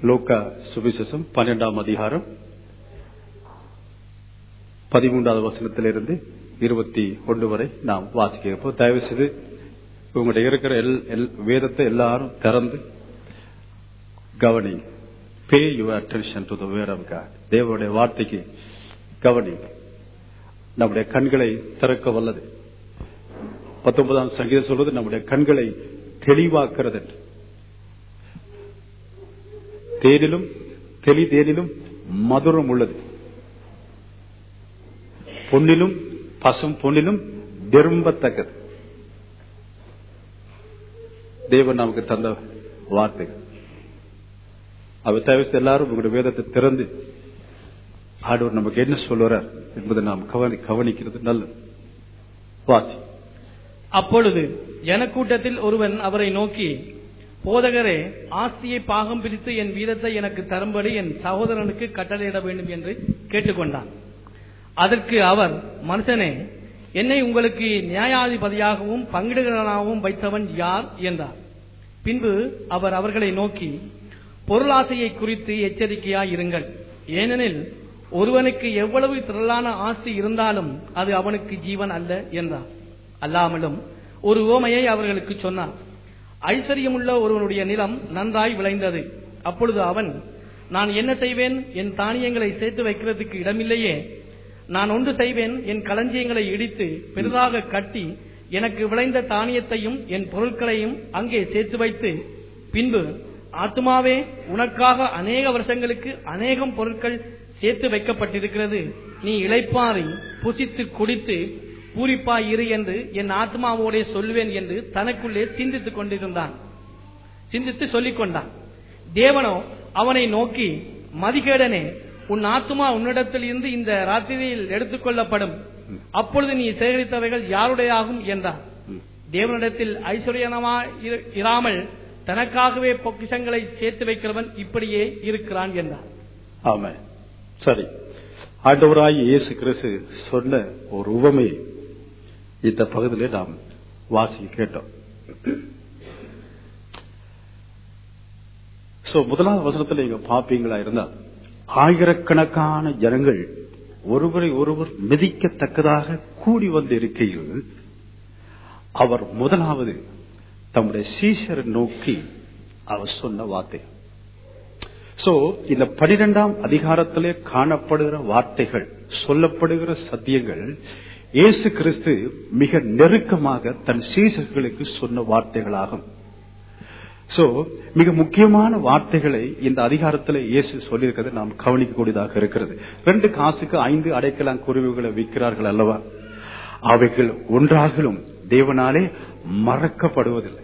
லோக்கா சுவிசேஷம் பன்னெண்டாம் அதிகாரம் பதிமூன்றாவது வசனத்திலிருந்து இருபத்தி ஒன்று வரை நாம் வாசிக்க இருப்போம் தயவு செய்து உங்களுடைய இருக்கிற எல்- எல்- வேதத்தை எல்லாரும் திறந்து கவனி pay your attention to the word of God தேவனுடைய வார்த்தைக்கு கவனி நம்முடைய கண்களை திறக்க வல்லது பத்தொன்பதாம் சங்கீதம் சொல்வது நம்முடைய கண்களை தெளிவாக்குறது என்று தேனிலும் தெளி தேனிலும் மதுரம் உள்ளது பொன்னிலும் பசும் பொன்னிலும் விரும்பத்தக்கது தேவன் நமக்கு தந்த வார்த்தைகள் அவர் தவிர்த்து எல்லாரும் உங்களுடைய வேதத்தை திறந்து ஆண்டவர் நமக்கு என்ன சொல்லுறார் என்பதை நாம் கவனி கவனிக்கிறது நல்லது வாசி அப்பொழுது ஜனக்கூட்டத்தில் ஒருவன் அவரை நோக்கி போதகரே ஆஸ்தியை பாகம் பிரித்து என் வீரத்தை எனக்கு தரும்படி என் சகோதரனுக்கு கட்டளையிட வேண்டும் என்று கேட்டுக்கொண்டான் அதற்கு அவர் மனுஷனே என்னை உங்களுக்கு நியாயாதிபதியாகவும் பங்கிடுகிறவனாகவும் வைத்தவன் யார் என்றார் பின்பு அவர் அவர்களை நோக்கி பொருளாசையை குறித்து எச்சரிக்கையாய் இருங்கள் ஏனெனில் ஒருவனுக்கு எவ்வளவு திரளான ஆஸ்தி இருந்தாலும் அது அவனுக்கு ஜீவன் அல்ல என்றார் அல்லாமலும் ஒரு ஓமையை அவர்களுக்கு சொன்னார் ஐஸ்வர்யமுள்ள ஒருவனுடைய நிலம் நன்றாய் விளைந்தது அப்பொழுது அவன் நான் என்ன செய்வேன் என் தானியங்களை சேர்த்து வைக்கிறதுக்கு இடமில்லையே நான் ஒன்று செய்வேன் என் களஞ்சியங்களை இடித்து பெரிதாக கட்டி எனக்கு விளைந்த தானியத்தையும் என் பொருட்களையும் அங்கே சேர்த்து வைத்து பின்பு ஆத்துமாவே உனக்காக அநேக வருஷங்களுக்கு அநேகம் பொருட்கள் சேர்த்து வைக்கப்பட்டிருக்கிறது நீ இளைப்பாറി புசித்து குடித்து பூரிப்பாய் இரு என்று என் ஆத்மாவோடே சொல்லுவேன் என்று தனக்குள்ளே சிந்தித்துக் கொண்டிருந்தான் சிந்தித்து சொல்லிக் கொண்டான் தேவனோ அவனை நோக்கி மதிகேடனே உன் ஆத்துமா உன்னிடத்தில் இருந்து இந்த ராத்திரியில் எடுத்துக்கொள்ளப்படும் அப்பொழுது நீ சேகரித்தவைகள் யாருடையாகும் என்றார் தேவனிடத்தில் ஐஸ்வர்யனமா இரு- இராமல் தனக்காகவே பொக்கிஷங்களை சேர்த்து வைக்கிறவன் இப்படியே இருக்கிறான் என்றார் ஆமா சரி ஆண்டவராய் இயேசு கிறிஸ்து சொன்ன ஒரு உவமையை இந்த பகுதியிலே நாம் வாசிக்க கேட்டோம் சோ முதலாவது வசனத்துல நீங்க பாப்பீங்களா இருந்தா ஆயிரக்கணக்கான ஜனங்கள் ஒருவரை ஒருவர் மிதிக்கத்தக்கதாக கூடி வந்து இருக்கையில் அவர் முதலாவது தம்முடைய சீஷரை நோக்கி அவர் சொன்ன வார்த்தை சோ இந்த பனிரெண்டாம் அதிகாரத்திலே காணப்படுகிற வார்த்தைகள் சொல்லப்படுகிற சத்தியங்கள் இயேசு கிறிஸ்து மிக நெருக்கமாக தன் சீசர்களுக்கு சொன்ன வார்த்தைகளாகும் சோ மிக முக்கியமான வார்த்தைகளை இந்த அதிகாரத்தில் இயேசு சொல்லியிருக்கிறது நாம் கவனிக்கக்கூடியதாக இருக்கிறது ரெண்டு காசுக்கு ஐந்து அடைக்கலாங் குருவிகளை விற்கிறார்கள் அல்லவா அவைகள் ஒன்றாகலும் தேவனாலே மறக்கப்படுவதில்லை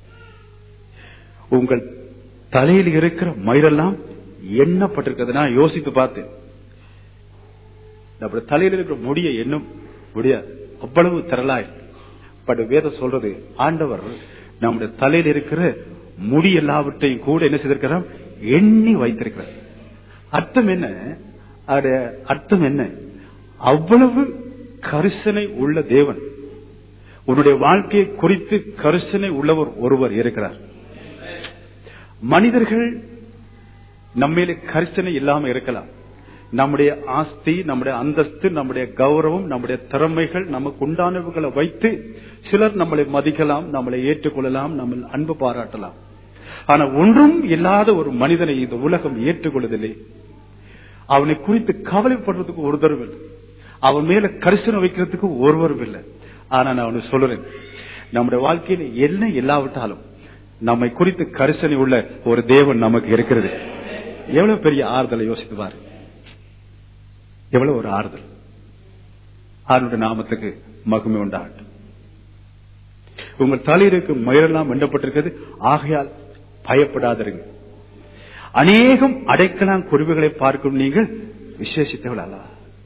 உங்கள் தலையில் இருக்கிற மயிரெல்லாம் எண்ணப்பட்டிருக்கிறது நான் யோசித்து பார்த்தேன் நம்முடைய தலையில் இருக்கிற முடியை எண்ணும் முடியாது அவ்வளவு திரளாய் பட் வேதம் சொல்றது ஆண்டவர் நம்முடைய தலையில் இருக்கிற முடி எல்லாவற்றையும் கூட என்ன செய்திருக்கிறார் எண்ணி வைத்திருக்கிறார் அர்த்தம் என்ன அது அர்த்தம் என்ன அவ்வளவு கரிசனை உள்ள தேவன் உன்னுடைய வாழ்க்கையை குறித்து கரிசனை உள்ளவர் ஒருவர் இருக்கிறார் மனிதர்கள் நம்மேல கரிசனை இல்லாம இருக்கலாம் நம்முடைய ஆஸ்தி நம்முடைய அந்தஸ்து நம்முடைய கௌரவம் நம்முடைய திறமைகள் நமக்கு உண்டானவர்களை வைத்து சிலர் நம்மளை மதிக்கலாம் நம்மளை ஏற்றுக்கொள்ளலாம் நம்ம அன்பு பாராட்டலாம் ஆனா ஒன்றும் இல்லாத ஒரு மனிதனை இந்த உலகம் ஏற்றுக்கொள்வதில்லை அவனை குறித்து கவலைப்படுறதுக்கு ஒருத்தரும் இல்லை அவன் மேல கரிசனை வைக்கிறதுக்கு ஒருவரும் இல்லை ஆனா நான் அவனுக்கு சொல்றேன் நம்முடைய வாழ்க்கையில என்ன இல்லாவிட்டாலும் நம்மை குறித்து கரிசனை உள்ள ஒரு தேவன் நமக்கு இருக்கிறது எவ்வளவு பெரிய ஆறுதலை யோசித்து பாரு எவ்வளவு ஒரு ஆறுதல் ஆறுடைய நாமத்துக்கு மகிமை உண்டாகட்டும் உங்கள் தலையிற்கு மயிரெல்லாம் வெண்டப்பட்டிருக்கிறது ஆகையால் பயப்படாதிருங்க அநேகம் அடைக்கலாம் குருவிகளை பார்க்கும் நீங்கள் விசேஷித்தவள் அல்ல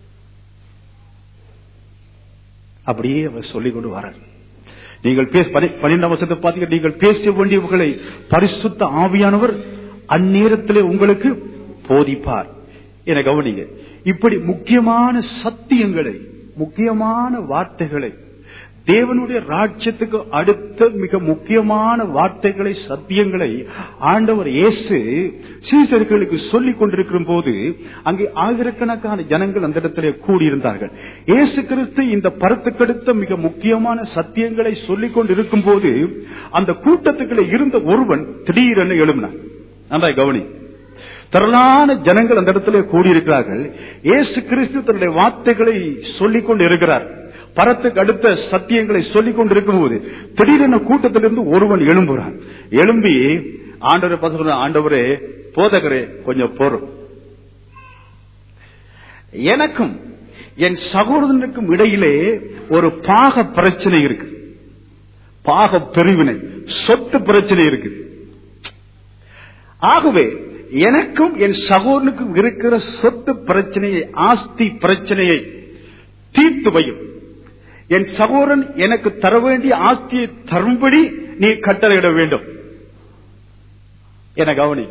அப்படியே அவர் சொல்லிக் கொண்டு வரார் நீங்கள் பேச பனி- பன்னிரண்டாம் வருஷத்தை பார்த்தீங்க நீங்கள் பேச வேண்டியவர்களை பரிசுத்த ஆவியானவர் அந்நேரத்திலே உங்களுக்கு போதிப்பார் என கவனிங்க இப்படி முக்கியமான சத்தியங்களை முக்கியமான வார்த்தைகளை தேவனுடைய ராஜ்யத்துக்கு அடுத்த மிக முக்கியமான வார்த்தைகளை சத்தியங்களை ஆண்டவர் இயேசு சீசர்களுக்கு சொல்லிக் கொண்டிருக்கிற போது அங்கே ஆயிரக்கணக்கான ஜனங்கள் அந்த இடத்திலே கூடியிருந்தார்கள் இயேசு கிறிஸ்து இந்த பரத்துக்கடுத்த மிக முக்கியமான சத்தியங்களை சொல்லிக் கொண்டிருக்கும் போது அந்த கூட்டத்துக்குள்ள இருந்த ஒருவன் திடீரென எழும்பினான் நல்லா கவனி திரளான ஜனங்கள் அந்த இடத்துல கூடியிருக்கிறார்கள் இயேசு கிறிஸ்து தன்னுடைய வார்த்தைகளை சொல்லிக் கொண்டு இருக்கிறார் பரத்துக்கு அடுத்த சத்தியங்களை சொல்லிக் கொண்டு இருக்கும்போது திடீரென கூட்டத்திலிருந்து ஒருவன் எழும்புறான் எழும்பி ஆண்டவரை பார்த்து சொல்றான், ஆண்டவரே போதகரே கொஞ்சம் போறோம் எனக்கும் என் சகோதரனுக்கும் இடையிலே ஒரு பாக பிரச்சனை இருக்கு பாக பிரிவினை சொத்து பிரச்சனை இருக்குது ஆகவே எனக்கும் என் சகோதரனுக்கும் இருக்கிற சொத்து பிரச்சனையை ஆஸ்தி பிரச்சனையை தீர்த்து வையும் என் சகோதரன் எனக்கு தர வேண்டிய ஆஸ்தியை தரும்படி நீ கட்டளையிட வேண்டும் என கவனி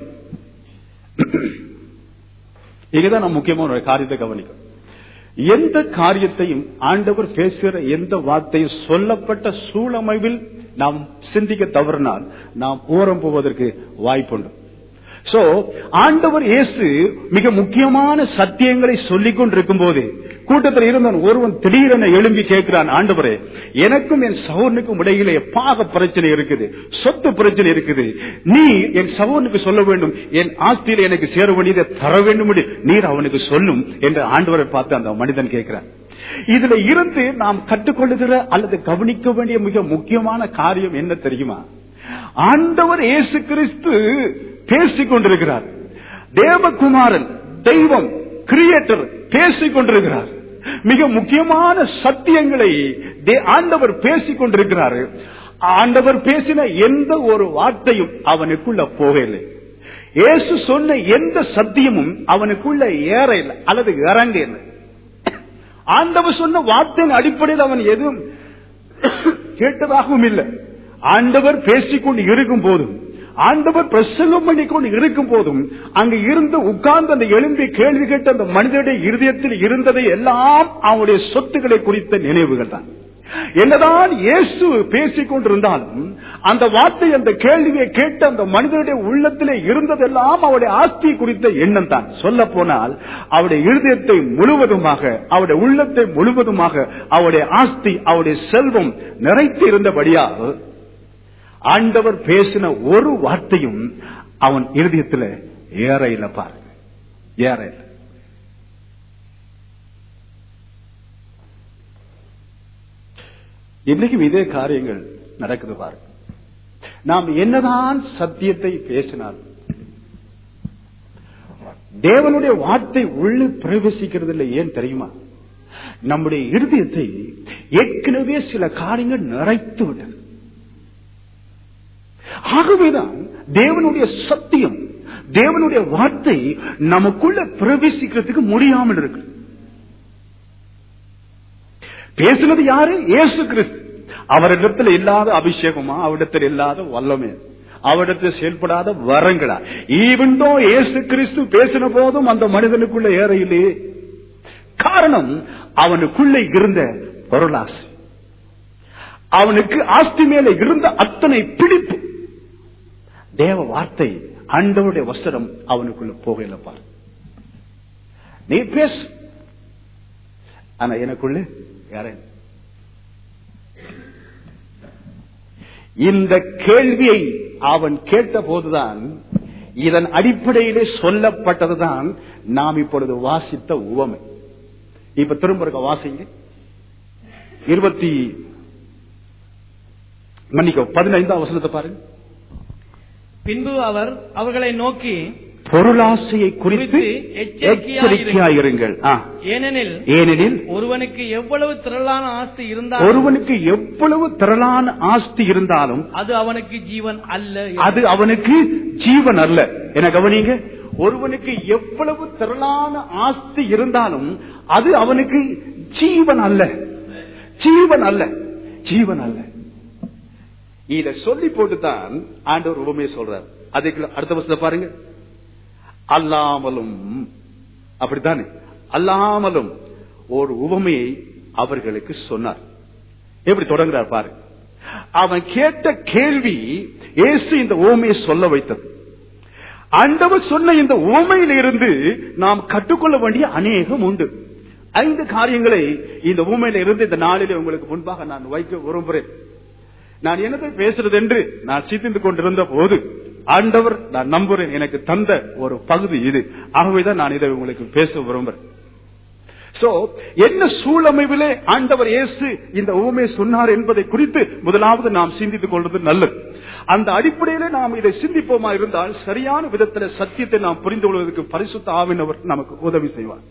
இங்கதான் நான் முக்கியமான ஒரு காரியத்தை கவனிக்கும் எந்த காரியத்தையும் ஆண்டவர் பேசுகிற எந்த வார்த்தையும் சொல்லப்பட்ட சூழமைவில் நாம் சிந்திக்க தவறினால் நாம் ஓரம் போவதற்கு வாய்ப்புண்டு சோ ஆண்டவர் இயேசு மிக முக்கியமான சத்தியங்களை சொல்லிக் கொண்டிருக்கும் போது கூட்டத்தில் இருந்தவன் ஒருவன் திடீரென எழும்பி கேட்கிறான் ஆண்டவரே எனக்கும் என் சகோதரனுக்கும் இடையிலே பாக பிரச்சனை இருக்குது சொத்து பிரச்சனை இருக்குது நீ என் சகோதரனுக்கு சொல்ல வேண்டும் என் ஆஸ்தியில எனக்கு சேர வேண்டியதை தர வேண்டும் என்று நீர் அவனுக்கு சொல்லும் என்று ஆண்டவரை பார்த்து அந்த மனிதன் கேட்கிறான் இதுல இருந்து நாம் கற்றுக்கொள்ளுகிற அல்லது கவனிக்க வேண்டிய மிக முக்கியமான காரியம் என்ன தெரியுமா ஆண்டவர் இயேசு கிறிஸ்து பேசிக் கொண்டிருக்கிறார் தேவகுமாரன் தெய்வம் கிரியேட்டர் பேசிக் கொண்டிருக்கிறார் மிக முக்கியமான சத்தியங்களை தே- ஆண்டவர் பேசிக் கொண்டிருக்கிறார் ஆண்டவர் பேசின எந்த ஒரு வார்த்தையும் அவனுக்குள்ள போகவில்லை இயேசு சொன்ன எந்த சத்தியமும் அவனுக்குள்ள ஏற இல்லை அல்லது இறங்க இல்லை ஆண்டவர் சொன்ன வார்த்தையின் அடிப்படையில் அவன் எதுவும் கேட்டதாகவும் இல்லை ஆண்டவர் பேசிக்கொண்டு இருக்கும் போதும் ஆண்டவர் பிரசங்கம் பண்ணிக்கொண்டு இருக்கும் போதும் அங்கு இருந்து உட்கார்ந்து அந்த எழும்பி கேள்வி கேட்ட அந்த மனிதனுடைய இருதயத்தில் இருந்ததை எல்லாம் அவனுடைய சொத்துக்களை குறித்த நினைவுகள் தான் என்னதான் இயேசு பேசிக் கொண்டிருந்தாலும் அந்த வார்த்தை அந்த கேள்வியை கேட்டு அந்த மனிதனுடைய உள்ளத்திலே இருந்ததெல்லாம் அவருடைய ஆஸ்தி குறித்த எண்ணம் தான் சொல்ல போனால் அவருடைய இருதயத்தை முழுவதுமாக அவருடைய உள்ளத்தை முழுவதுமாக அவருடைய ஆஸ்தி அவருடைய செல்வம் நிறைத்து இருந்தபடியாக ஆண்டவர் பேசின ஒரு வார்த்தையும் அவன் இருதயத்தில் ஏற இல்லை பாருங்க ஏற இல்லை இன்னைக்கும் இதே காரியங்கள் நடக்குது பாருங்க நாம் என்னதான் சத்தியத்தை பேசினாலும் தேவனுடைய வார்த்தை உள்ளே பிரவேசிக்கிறது இல்லை ஏன் தெரியுமா நம்முடைய இருதயத்தை ஏற்கனவே சில காரியங்கள் நிறைத்து விட்டது ஆகவேதான் தேவனுடைய சத்தியம் தேவனுடைய வார்த்தை நமக்குள்ள பிரவேசிக்கிறதுக்கு முடியாமல் இருக்கு பேசுனது யாரு இயேசு கிறிஸ்து அவரிடத்தில் இல்லாத அபிஷேகமா அவரிடத்தில் இல்லாத வல்லமே அவரிடத்தில் செயல்படாத வரங்களா ஈவன்தோ இயேசு கிறிஸ்து பேசின போதும் அந்த மனிதனுக்குள்ள ஏற இல்லையே காரணம் அவனுக்குள்ள இருந்த பொருளாசை அவனுக்கு ஆஸ்தி மேல இருந்த அத்தனை பிடிப்பு தேவ வார்த்தை ஆண்டவருடைய வசனம் அவனுக்குள்ள போகல பாரு நீ பேசு ஆனா எனக்குள்ள யார இந்த கேள்வியை அவன் கேட்ட போதுதான் இதன் அடிப்படையிலே சொல்லப்பட்டதுதான் நாம் இப்பொழுது வாசித்த உவமை இப்ப திரும்ப இருக்க வாசிங்க இருபத்தி மன்னிக்க பதினைந்தாம் வசனத்தை பாருங்க பின்பு அவர் அவர்களை நோக்கி பொருளாசையை குறித்து குறித்து எச்சரிக்கையாயிருங்கள். எச்சரிக்கையாயிருங்கள் ஆ. ஏனெனில் ஏனெனில் ஒருவனுக்கு எவ்வளவு திரளான ஆஸ்தி இருந்தாலும் ஒருவனுக்கு எவ்வளவு திரளான ஆஸ்தி இருந்தாலும் அது அவனுக்கு ஜீவன் அல்ல அது அவனுக்கு ஜீவன் அல்ல என கவனிங்க ஒருவனுக்கு எவ்வளவு திரளான ஆஸ்தி இருந்தாலும் அது அவனுக்கு ஜீவன் அல்ல ஜீவன் அல்ல ஜீவன் அல்ல இத சொல்லி போட்டுதான் ஆண்டவர் உவமையை சொல்றார் அதுக்கு அடுத்த வருஷத்தை பாருங்க அல்லாமலும் அப்படித்தானே அல்லாமலும் ஒரு உவமையை அவர்களுக்கு சொன்னார் எப்படி தொடங்குறார் பாரு அவன் கேட்ட கேள்வி இயேசு இந்த ஓமையை சொல்ல வைத்தது ஆண்டவர் சொன்ன இந்த ஓமையில இருந்து நாம் கற்றுக்கொள்ள வேண்டிய அநேகம் உண்டு ஐந்து காரியங்களை இந்த ஊமையில இருந்து இந்த நாளிலே உங்களுக்கு முன்பாக நான் வைக்க விரும்புகிறேன் நான் என்னதை பேசுறது என்று நான் சிந்தித்து கொண்டிருந்த போது ஆண்டவர் நான் நம்புறேன் எனக்கு தந்த ஒரு பகுதி இது ஆகவேதான் நான் இதை உங்களுக்கு பேச விரும்புறேன் சோ என்ன சூழமைவிலே ஆண்டவர் இயேசு இந்த ஊமை சொன்னார் என்பதை குறித்து முதலாவது நாம் சிந்தித்துக் கொள்வது நல்லது அந்த அடிப்படையிலே நாம் இதை சிந்திப்போமா இருந்தால் சரியான விதத்தில் சத்தியத்தை நாம் புரிந்து கொள்வதற்கு பரிசுத்த ஆவினவர் நமக்கு உதவி செய்வார்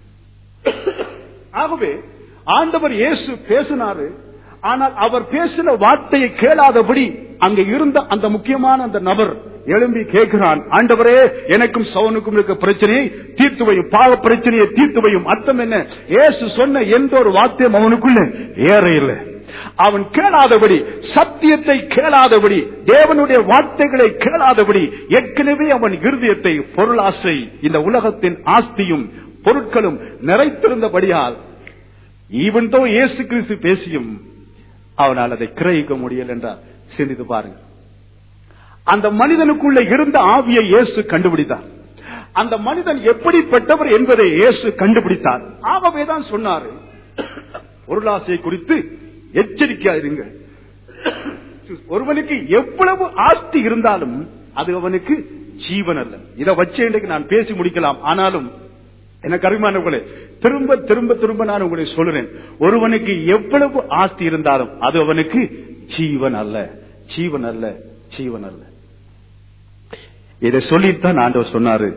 ஆகவே ஆண்டவர் இயேசு பேசினாரு ஆனால் அவர் பேசின வார்த்தையை கேளாதபடி அங்க இருந்த அந்த முக்கியமான அந்த நபர் எழும்பி கேட்கிறான் ஆண்டவரே எனக்கும் சவனுக்கும் இருக்க பிரச்சனையை தீர்த்து வையும் பாவ பிரச்சனையை தீர்த்து வையும் அர்த்தம் என்ன இயேசு சொன்ன எந்த ஒரு வார்த்தையும் அவனுக்குள்ள ஏற இல்லை அவன் கேளாதபடி சத்தியத்தை கேளாதபடி தேவனுடைய வார்த்தைகளை கேளாதபடி ஏற்கனவே அவன் இருதயத்தை பொருளாசை இந்த உலகத்தின் ஆஸ்தியும் பொருட்களும் நிறைத்திருந்தபடியால் ஈவன் தோ இயேசு கிறிஸ்து பேசியும் அவனால் அதை கிரகிக்க முடியல என்றார் சிந்தித்து பாருங்க அந்த மனிதனுக்குள்ள இருந்த ஆவியை இயேசு கண்டுபிடித்தார் அந்த மனிதன் எப்படிப்பட்டவர் என்பதை இயேசு கண்டுபிடித்தார் ஆகவேதான் சொன்னாரு பொருளாசையை குறித்து எச்சரிக்கையாயிருங்க ஒருவனுக்கு எவ்வளவு ஆஸ்தி இருந்தாலும் அது அவனுக்கு ஜீவன் அல்ல இதை வச்சு இன்றைக்கு நான் பேசி முடிக்கலாம் ஆனாலும் எனக்கு அருமையானவர்களே திரும்ப திரும்ப திரும்ப நான் உங்களை சொல்றேன் ஒருவனுக்கு எவ்வளவு ஆஸ்தி இருந்தாலும் அது அவனுக்கு ஜீவன் அல்ல ஜீவன் அல்ல ஜீவன் அல்ல இதை சொல்லித்தான் ஆண்டவர் சொன்னாரு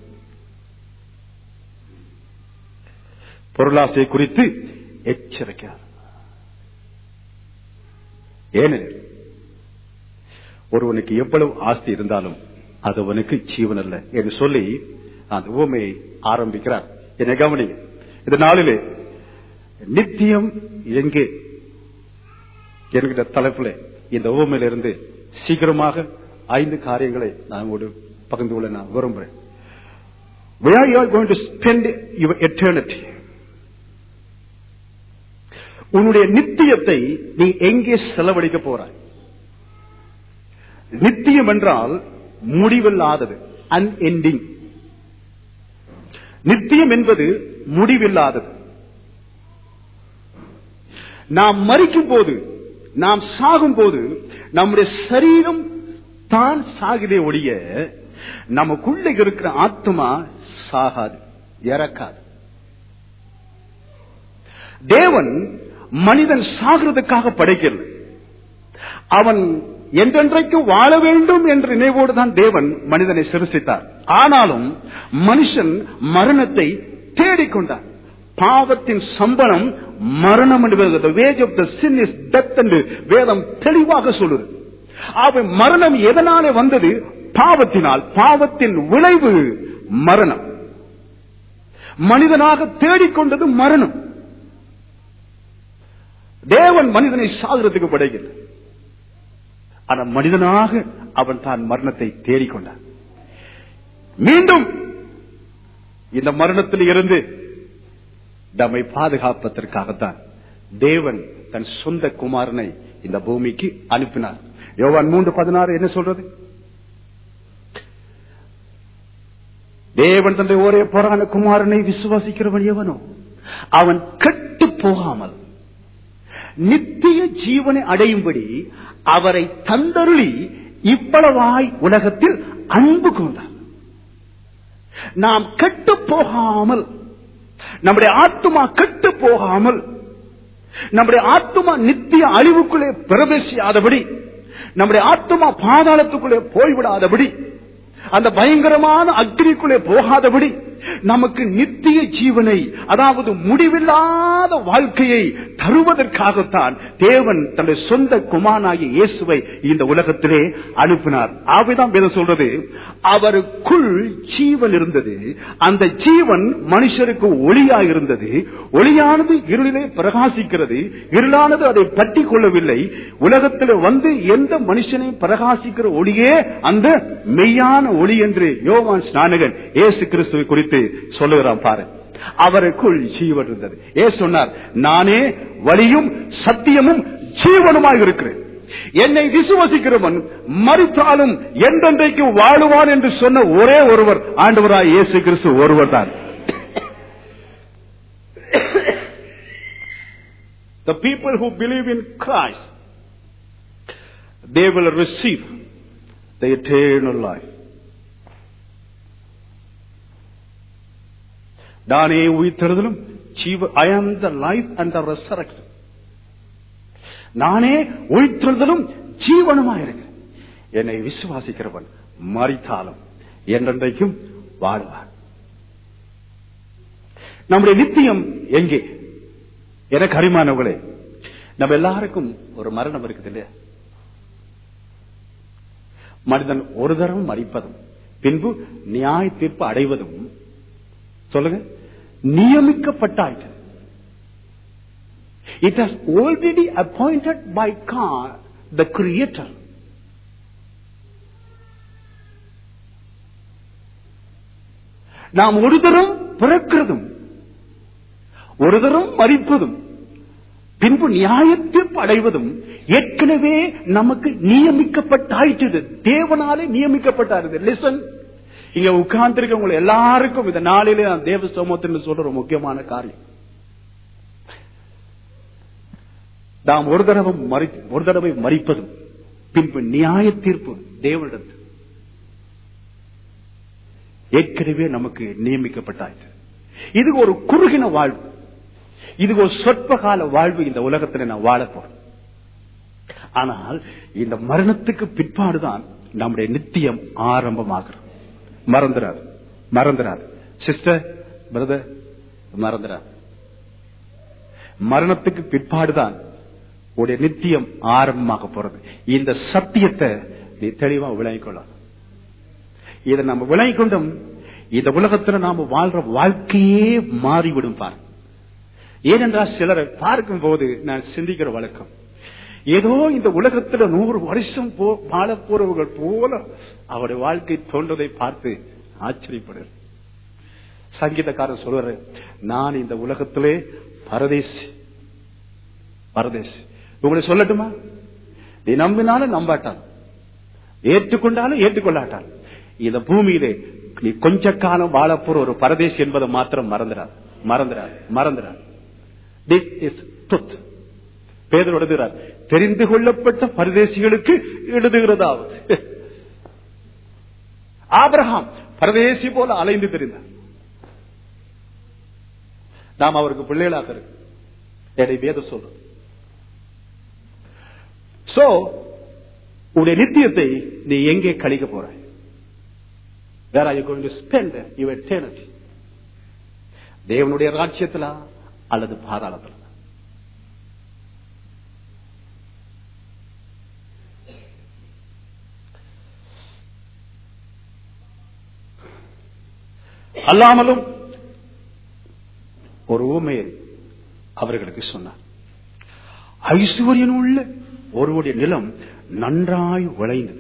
பொருளாசை குறித்து எச்சரிக்கையார் ஏனெனில் ஒருவனுக்கு எவ்வளவு ஆஸ்தி இருந்தாலும் அது அவனுக்கு ஜீவன் அல்ல என்று சொல்லி அந்த உவமையை ஆரம்பிக்கிறார் என்னை கவனிங்க இந்த நாளிலே நித்தியம் எங்கே என்கிற தலைப்புல இந்த உவமையிலிருந்து சீக்கிரமாக ஐந்து காரியங்களை நான் உங்களோடு பகிர்ந்து கொள்ள நான் விரும்புகிறேன் where you are going to spend your eternity உன்னுடைய நித்தியத்தை நீ எங்கே செலவழிக்க போறாய் நித்தியம் என்றால் முடிவில்லாதது அன்எண்டிங் நித்தியம் என்பது முடிவில்லாதது நாம் மறிக்கும் போது நாம் சாகும் போது நம்முடைய சரீரம் தான் சாகுதே ஒழிய நமக்குள்ள இருக்கிற ஆத்மா சாகாது இறக்காது தேவன் மனிதன் சாகிறதுக்காக படைக்கிறது அவன் என்றென்றைக்கு வாழ வேண்டும் என்ற நினைவோடு தான் தேவன் மனிதனை சிருஷ்டித்தார் ஆனாலும் மனுஷன் மரணத்தை தேடிக்கொண்டார் பாவத்தின் சம்பளம் மரணம் என்று wage of the sin is death என்று வேதம் தெளிவாக சொல்லுது அவன் மரணம் எதனாலே வந்தது பாவத்தினால் பாவத்தின் விளைவு மரணம் மனிதனாக தேடிக்கொண்டது மரணம் தேவன் மனிதனை சாகிறதுக்கு படைகிறது ஆனா மனிதனாக அவன் தான் மரணத்தை தேடிக்கொண்டான் மீண்டும் இந்த மரணத்தில் இருந்து நம்மை பாதுகாப்பதற்காகத்தான் தேவன் தன் சொந்த குமாரனை இந்த பூமிக்கு அனுப்பினார் யோவான் மூன்று பதினாறு என்ன சொல்றது தேவன் தந்தை ஒரே போரான குமாரனை விசுவாசிக்கிறவன் எவனோ அவன் கெட்டு போகாமல் நித்திய ஜீவனை அடையும்படி அவரை தந்தருளி இவ்வளவாய் உலகத்தில் அன்பு கொண்டார் நாம் கெட்டு போகாமல் நம்முடைய ஆத்மா கெட்டு போகாமல் நம்முடைய ஆத்மா நித்திய அழிவுக்குள்ளே பிரவேசியாதபடி நம்முடைய ஆத்மா பாதாளத்துக்குள்ளே போய்விடாதபடி அந்த பயங்கரமான அக்னிக்குள்ளே போகாதபடி நமக்கு நித்திய ஜீவனை அதாவது முடிவில்லாத வாழ்க்கையை தருவதற்காகத்தான் தேவன் தன்னுடைய சொந்த குமாரனாகிய இயேசுவை இந்த உலகத்திலே அனுப்பினார் ஆவைதான் வேதம் சொல்றது அவருக்குள் ஜீவன் இருந்தது அந்த ஜீவன் மனுஷருக்கு ஒளியா இருந்தது ஒளியானது இருளிலே பிரகாசிக்கிறது இருளானது அதை பற்றி கொள்ளவில்லை உலகத்தில் வந்து எந்த மனுஷனையும் பிரகாசிக்கிற ஒளியே அந்த மெய்யான ஒளி என்று யோவான் ஸ்நானகன் இயேசு கிறிஸ்துவை குறித்து சொல்லுகிறான் பாரு அவருக்குள் ஜீவன் இருந்தது ஏ சொன்னார் நானே வழியும் சத்தியமும் ஜீவனுமாய் இருக்கிறேன் என்னை விசுவசிக்கிறவன் மறித்தாலும் என்றென்றைக்கு வாழுவான் என்று சொன்ன ஒரே ஒருவர் ஆண்டவராய் இயேசு கிறிஸ்து ஒருவர் தான் The people who believe in Christ, they will receive the eternal life. நானே உயிர்த்தெழுதலும் ஜீவ I am the life and the resurrection நானே உயிர்த்தெழுதலும் ஜீவனுமா இருக்கிறேன் என்னை விசுவாசிக்கிறவன் மறித்தாலும் என்றென்றைக்கும் வாழ்வான் நம்முடைய நித்தியம் எங்கே எனக்கு அரிமானவர்களே நம்ம எல்லாருக்கும் ஒரு மரணம் இருக்குது இல்லையா மனிதன் ஒரு தரம் மறிப்பதும் பின்பு நியாய தீர்ப்பு அடைவதும் சொல்லுங்க நியமிக்கப்பட்டாயிற்று it has already appointed by God the creator நாம் ஒரு தரம் பிறக்கிறதும் ஒரு தரம் மறிப்பதும் பின்பு நியாயத்தீர்ப்பு அடைவதும் ஏற்கனவே நமக்கு நியமிக்கப்பட்டாயிற்று தேவனாலே நியமிக்கப்பட்டாரு லிசன் இங்க உட்கார்ந்திருக்கவங்க எல்லாருக்கும் இந்த நாளிலே நான் தேவ சோமத்தின் சொல்ற ஒரு முக்கியமான காரியம் நாம் ஒரு தடவை மறி ஒரு தடவை மறிப்பதும் பின்பு நியாய தீர்ப்பு தேவனிடத்து ஏற்கனவே நமக்கு நியமிக்கப்பட்டாயிற்று இது ஒரு குறுகின வாழ்வு இது ஒரு சொற்ப கால வாழ்வு இந்த உலகத்தில் நான் வாழ போறேன் ஆனால் இந்த மரணத்துக்கு பிற்பாடுதான் நம்முடைய நித்தியம் ஆரம்பமாகிறது மறந்துடாது மறந்துடாது சிஸ்டர் பிரதர் மறந்துடாது மரணத்துக்கு பிற்பாடுதான் உடைய நித்தியம் ஆரம்பமாக போறது இந்த சத்தியத்தை நீ தெளிவா விளங்கிக்கொள்ளாது இதை நம்ம விளங்கிக்கொண்டும் இந்த உலகத்துல நாம வாழ்ற வாழ்க்கையே மாறிவிடும் பாரு ஏனென்றால் சிலரை பார்க்கும் போது நான் சிந்திக்கிற வழக்கம் ஏதோ இந்த உலகத்துல நூறு வருஷம் போ வாழ போறவர்கள் போல அவருடைய வாழ்க்கை தோன்றதை பார்த்து ஆச்சரியப்படுற சங்கீதக்காரன் சொல்ற நான் இந்த உலகத்திலே பரதேசி பரதேசி உங்களை சொல்லட்டுமா நீ நம்பினாலும் நம்பாட்டான் ஏற்றுக்கொண்டாலும் ஏற்றுக்கொள்ளாட்டான் இந்த பூமியிலே நீ கொஞ்ச காலம் வாழப்போற ஒரு பரதேசி என்பதை மாத்திரம் மறந்துடாது மறந்துடாது மறந்துடாது திஸ் இஸ் ட்ருத் பேதர் எழுதுகிறார் தெரிந்து கொள்ளப்பட்ட பரதேசிகளுக்கு எழுதுகிறதாவது ஆபிரகாம் பரதேசி போல அலைந்து தெரிந்தார் நாம் அவருக்கு பிள்ளைகளாக இருக்கு என்னை வேத சொல்றோம் சோ உடைய நித்தியத்தை நீ எங்கே கழிக்க போறாய் வேற I going to spend your eternity தேவனுடைய ராஜ்யத்திலா அல்லது பாதாளத்தில் அல்லாமலும் ஒரு ஊமையை அவர்களுக்கு சொன்னார் ஐஸ்வர்யன் உள்ள ஒருவருடைய நிலம் நன்றாய் விளைந்தது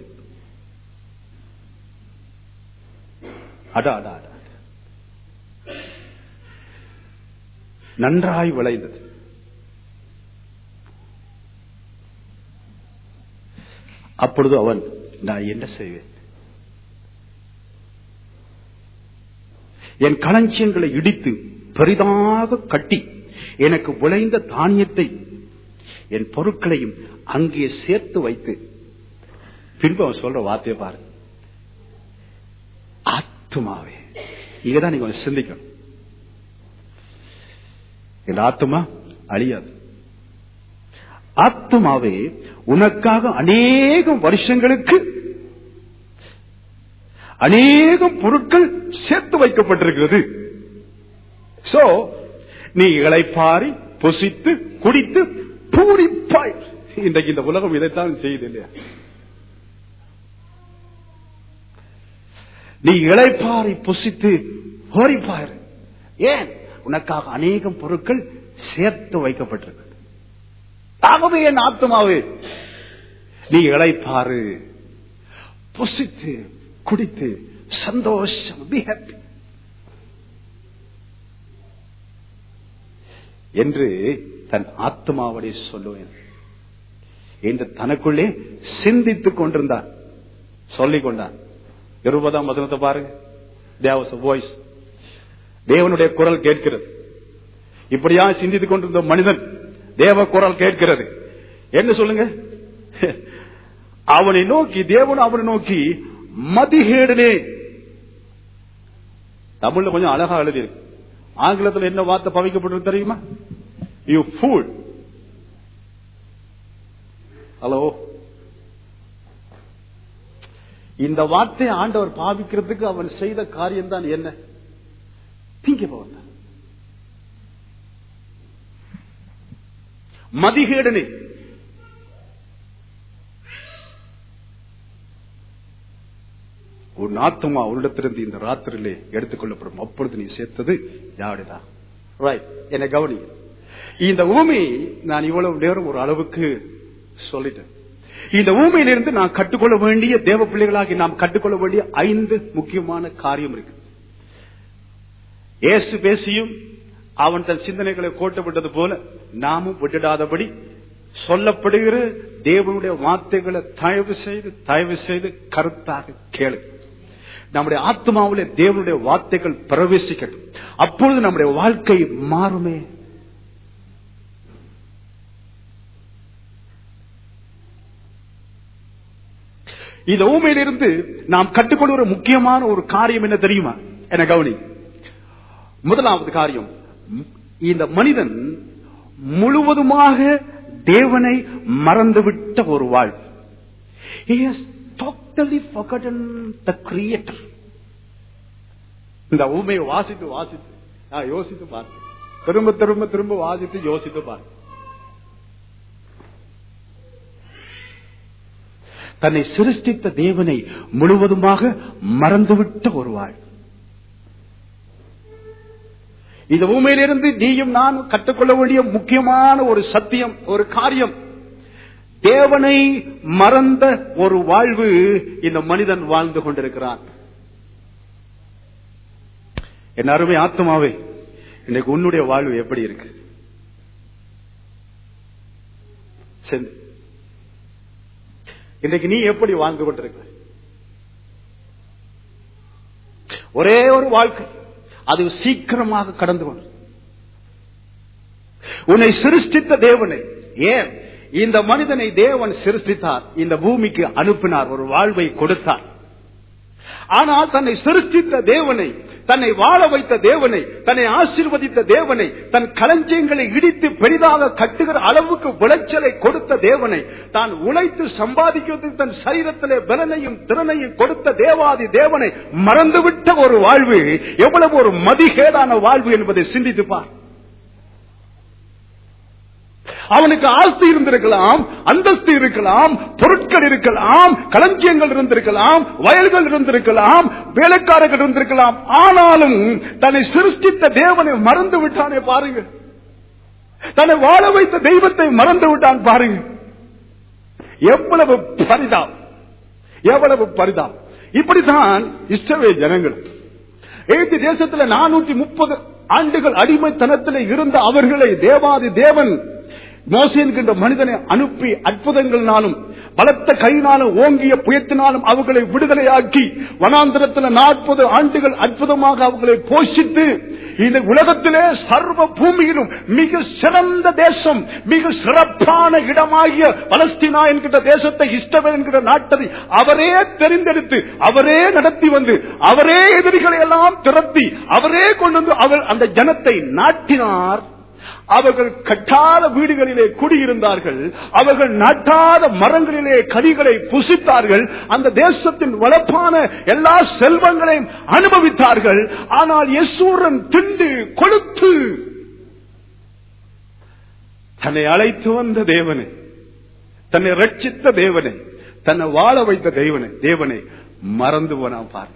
அடா அடா அடா நன்றாய் விளைந்தது அப்பொழுது அவன் நான் என்ன செய்வேன் என் களஞ்சியங்களை இடித்து பெரிதாக கட்டி எனக்கு விளைந்த தானியத்தை என் பொருட்களையும் அங்கே சேர்த்து வைத்து பின்பு அவன் சொல்ற வார்த்தையை பாரு ஆத்துமாவே இங்கதான் நீங்க கொஞ்சம் சிந்திக்கணும் இந்த ஆத்துமா அழியாது ஆத்துமாவே உனக்காக அநேகம் வருஷங்களுக்கு அநேகம் பொருட்கள் சேர்த்து வைக்கப்பட்டிருக்கிறது சோ நீ இளைப்பாரி பொசித்து குடித்து பூரிப்பாய் இன்றைக்கு இந்த உலகம் இதைத்தான் செய்யுது இல்லையா நீ இளைப்பாரி புசித்து ஓரிப்பார் ஏன் உனக்காக அநேகம் பொருட்கள் சேர்த்து வைக்கப்பட்டிருக்கு ஆகவே என் ஆத்மாவே நீ இளைப்பாரு புசித்து குடித்து சந்தோஷம் பி ஹாப்பி என்று தன் ஆத்மாவடை சொல்லுவேன் என்று தனக்குள்ளே சிந்தித்துக் கொண்டிருந்தான் சொல்லிக் கொண்டான் இருபதாம் வசனத்தை பாருங்க தேவஸ் வாய்ஸ் தேவனுடைய குரல் கேட்கிறது இப்படியா சிந்தித்துக் கொண்டிருந்த மனிதன் தேவ குரல் கேட்கிறது என்ன சொல்லுங்க அவனை நோக்கி தேவன் அவனை நோக்கி மதிகேடனே தமிழ்ல கொஞ்சம் அழகா எழுதி இருக்கு ஆங்கிலத்தில் என்ன வார்த்தை பவிக்கப்பட்டிருக்கு தெரியுமா யூ ஃபூல் ஹலோ இந்த வார்த்தை ஆண்டவர் பாவிக்கிறதுக்கு அவன் செய்த காரியம் தான் என்ன திங்க போவன் மதிகேடனே உன் ஆத்மா உன்னிடத்திலிருந்து இந்த ராத்திரியிலே எடுத்துக்கொள்ளப்படும் அப்பொழுது நீ சேர்த்தது யாருதான் ரைட் என்னை கவனி இந்த ஊமை நான் இவ்வளவு நேரம் ஒரு அளவுக்கு சொல்லிட்டேன் இந்த ஊமையிலிருந்து நான் கற்றுக்கொள்ள வேண்டிய தேவ பிள்ளைகளாகி நாம் கற்றுக்கொள்ள வேண்டிய ஐந்து முக்கியமான காரியம் இருக்கு இயேசு பேசியும் அவன் தன் சிந்தனைகளை கோட்ட விட்டது போல நாமும் விட்டுடாதபடி சொல்லப்படுகிற தேவனுடைய வார்த்தைகளை தயவு செய்து தயவு செய்து கருத்தாக கேளு நம்முடைய ஆத்மாவிலே தேவனுடைய வார்த்தைகள் பிரவேசிக்கட்டும் அப்பொழுது நம்முடைய வாழ்க்கை மாறுமே இந்த ஊமையிலிருந்து நாம் கற்றுக்கொள்கிற முக்கியமான ஒரு காரியம் என்ன தெரியுமா என கவனி முதலாவது காரியம் இந்த மனிதன் முழுவதுமாக தேவனை மறந்துவிட்ட ஒரு வாழ்வு He has totally forgotten the creator. இந்த ஊமையை வாசித்து வாசித்து நான் யோசித்து பார்த்தேன் திரும்ப திரும்ப திரும்ப வாசித்து யோசித்து பார்த்தேன் தன்னை சிருஷ்டித்த தேவனை முழுவதுமாக மறந்துவிட்ட ஒரு வாழ் இந்த பூமியிலிருந்து நீயும் நான் கற்றுக்கொள்ள வேண்டிய முக்கியமான ஒரு சத்தியம் ஒரு காரியம் தேவனை மறந்த ஒரு வாழ்வு இந்த மனிதன் வாழ்ந்து கொண்டிருக்கிறான் என் அருமை ஆத்மாவே இன்னைக்கு உன்னுடைய வாழ்வு எப்படி இருக்கு சரி இன்றைக்கு நீ எப்படி வாழ்ந்து கொண்டிருக்க ஒரே ஒரு வாழ்க்கை அது சீக்கிரமாக கடந்து கொண்டு உன்னை சிருஷ்டித்த தேவனை ஏன் இந்த மனிதனை தேவன் சிருஷ்டித்தார் இந்த பூமிக்கு அனுப்பினார் ஒரு வாழ்வை கொடுத்தார் ஆனால் தன்னை சிருஷ்டித்த தேவனை தன்னை வாழ வைத்த தேவனை தன்னை ஆசீர்வதித்த தேவனை தன் களஞ்சியங்களை இடித்து பெரிதாக கட்டுகிற அளவுக்கு விளைச்சலை கொடுத்த தேவனை தான் உழைத்து சம்பாதிக்கிறதுக்கு தன் சரீரத்திலே பலனையும் திறனையும் கொடுத்த தேவாதி தேவனை மறந்துவிட்ட ஒரு வாழ்வு எவ்வளவு ஒரு மதிகேடான வாழ்வு என்பதை சிந்தித்து பார் அவனுக்கு ஆஸ்தி இருந்திருக்கலாம் அந்தஸ்து இருக்கலாம் பொருட்கள் இருக்கலாம் களஞ்சியங்கள் இருந்திருக்கலாம் வயல்கள் இருந்திருக்கலாம் வேலைக்காரர்கள் இருந்திருக்கலாம் ஆனாலும் தன்னை சிருஷ்டித்த தேவனை மறந்து விட்டானே பாருங்க தன்னை வாழ வைத்த தெய்வத்தை மறந்து விட்டான் பாருங்க எவ்வளவு பரிதாம் எவ்வளவு பரிதாம் இப்படித்தான் இஷ்டவே ஜனங்கள் எழுதி தேசத்தில் நானூற்றி முப்பது ஆண்டுகள் அடிமைத்தனத்தில் இருந்த அவர்களை தேவாதி தேவன் மோசி என்கின்ற மனிதனை அனுப்பி அற்புதங்களாலும் பலத்த கையினாலும் ஓங்கிய புயத்தினாலும் அவர்களை விடுதலையாக்கி வனாந்திரத்தில் நாற்பது ஆண்டுகள் அற்புதமாக அவர்களை போஷித்து இந்த உலகத்திலே சர்வ பூமியிலும் மிக சிறந்த தேசம் மிக சிறப்பான இடமாகிய பலஸ்தீனா என்கிற தேசத்தை இஷ்டவர் என்கிற நாட்டை அவரே தெரிந்தெடுத்து அவரே நடத்தி வந்து அவரே எதிரிகளை எல்லாம் திரட்டி அவரே கொண்டு வந்து அவர் அந்த ஜனத்தை நாட்டினார் அவர்கள் கட்டாத வீடுகளிலே குடியிருந்தார்கள் அவர்கள் நட்டாத மரங்களிலே கனிகளை புசித்தார்கள் அந்த தேசத்தின் வளப்பான எல்லா செல்வங்களையும் அனுபவித்தார்கள் ஆனால் யசூரன் திண்டு கொளுத்து தன்னை அழைத்து வந்த தேவனை தன்னை ரட்சித்த தேவனை தன்னை வாழ வைத்த தேவனை தேவனை மறந்து போனான் பாரு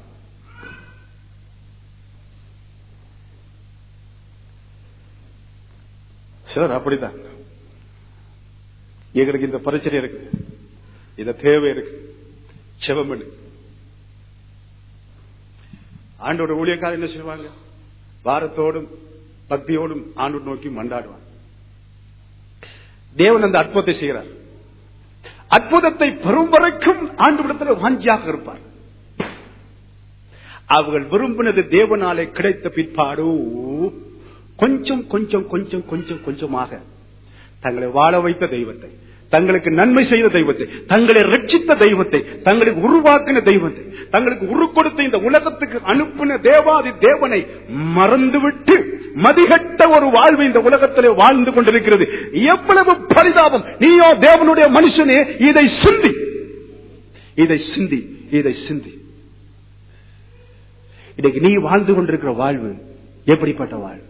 சார் அப்படித்தான் எங்களுக்கு இந்த பிரச்சனை இருக்கு இந்த தேவை இருக்கு செவம் ஆண்டோட ஊழியக்காரர் என்ன செய்வாங்க பாரத்தோடும் பக்தியோடும் ஆண்டு நோக்கி மண்டாடுவான் தேவன் அந்த அற்புதத்தை செய்கிறார் அற்புதத்தை பெறும் வரைக்கும் ஆண்டு விடத்தில் வாஞ்சியாக இருப்பார் அவர்கள் விரும்பினது தேவனாலே கிடைத்த பிற்பாடு கொஞ்சம் கொஞ்சம் கொஞ்சம் கொஞ்சம் கொஞ்சமாக தங்களை வாழ வைத்த தெய்வத்தை தங்களுக்கு நன்மை செய்த தெய்வத்தை தங்களை ரட்சித்த தெய்வத்தை தங்களுக்கு உருவாக்கின தெய்வத்தை தங்களுக்கு உரு கொடுத்த இந்த உலகத்துக்கு அனுப்பின தேவாதி தேவனை மறந்துவிட்டு மதிகட்ட ஒரு வாழ்வு இந்த உலகத்திலே வாழ்ந்து கொண்டிருக்கிறது எவ்வளவு பரிதாபம் நீயோ தேவனுடைய மனுஷனே இதை சிந்தி இதை சிந்தி இதை சிந்தி இன்னைக்கு நீ வாழ்ந்து கொண்டிருக்கிற வாழ்வு எப்படிப்பட்ட வாழ்வு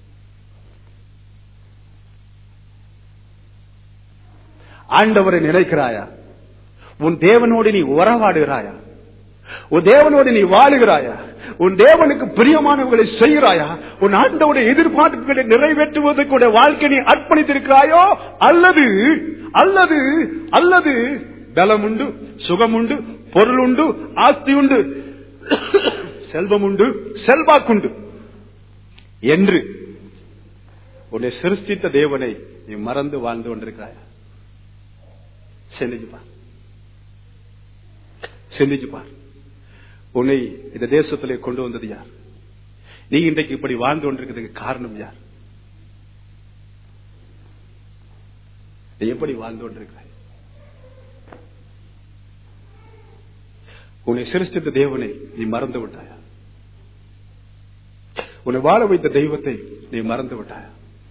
ஆண்டவரை நினைக்கிறாயா உன் தேவனோடு நீ உறவாடுகிறாயா உன் தேவனோடு நீ வாழுகிறாயா உன் தேவனுக்கு பிரியமானவர்களை செய்கிறாயா உன் ஆண்டவுடைய எதிர்பார்ப்புகளை நிறைவேற்றுவதற்கு உடைய வாழ்க்கை நீ அர்ப்பணித்திருக்கிறாயோ அல்லது அல்லது அல்லது பலம் உண்டு சுகம் உண்டு பொருள் உண்டு ஆஸ்தி உண்டு செல்வம் உண்டு செல்வாக்குண்டு என்று உன்னை சிருஷ்டித்த தேவனை நீ மறந்து வாழ்ந்து கொண்டிருக்கிறாயா சிந்திச்சு பார் சிந்திச்சு பார் உன்னை இந்த தேசத்திலே கொண்டு வந்தது யார் நீ இன்றைக்கு இப்படி வாழ்ந்து கொண்டிருக்கிறதுக்கு காரணம் யார் நீ எப்படி வாழ்ந்து கொண்டிருக்கிறாய் உன்னை சிருஷ்டித்த தேவனை நீ மறந்து விட்டாயா உன்னை வாழ வைத்த தெய்வத்தை நீ மறந்து விட்டாயா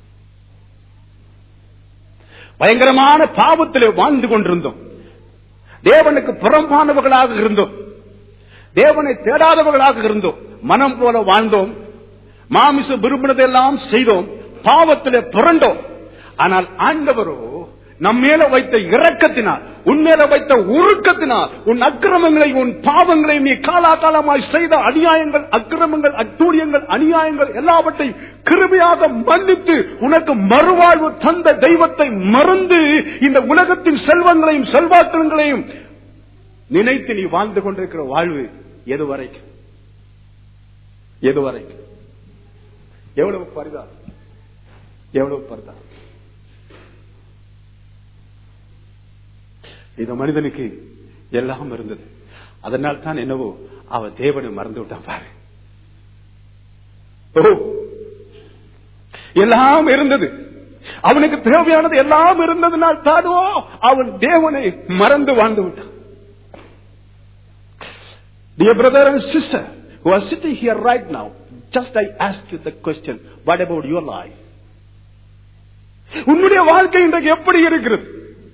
பயங்கரமான பாவத்திலே வாழ்ந்து கொண்டிருந்தோம் தேவனுக்கு புறம்பானவர்களாக இருந்தோம் தேவனை தேடாதவர்களாக இருந்தோம் மனம் போல வாழ்ந்தோம் மாமிச விரும்பினதெல்லாம் செய்தோம் பாவத்திலே புரண்டோம் ஆனால் ஆண்டவரோ நம் மேல வைத்த இரக்கத்தினால் உன் மேல வைத்த உருக்கத்தினால் உன் அக்கிரமங்களை உன் பாவங்களை நீ காலாகாலமாய் செய்த அநியாயங்கள் அக்கிரமங்கள் அட்டூழியங்கள் அநியாயங்கள் எல்லாவற்றையும் கிருமையாக மன்னித்து உனக்கு மறுவாழ்வு தந்த தெய்வத்தை மறந்து இந்த உலகத்தின் செல்வங்களையும் செல்வாக்கங்களையும் நினைத்து நீ வாழ்ந்து கொண்டிருக்கிற வாழ்வு எது வரைக்கும் எது வரைக்கும் எவ்வளவு பரிதா எவ்வளவு பரிதா இந்த மனிதனுக்கு எல்லாம் இருந்தது அதனால் தான் என்னவோ அவ தேவனை மறந்து விட்டான் பாரு ஓ எல்லாம் இருந்தது அவனுக்கு தேவையானது எல்லாம் இருந்ததுனால் தானோ அவன் தேவனை மறந்து வாழ்ந்து விட்டான் Dear brother and sister who are sitting here right now, just I ask you the question, what about your life? உன்னுடைய வாழ்க்கை இன்றைக்கு எப்படி இருக்கிறது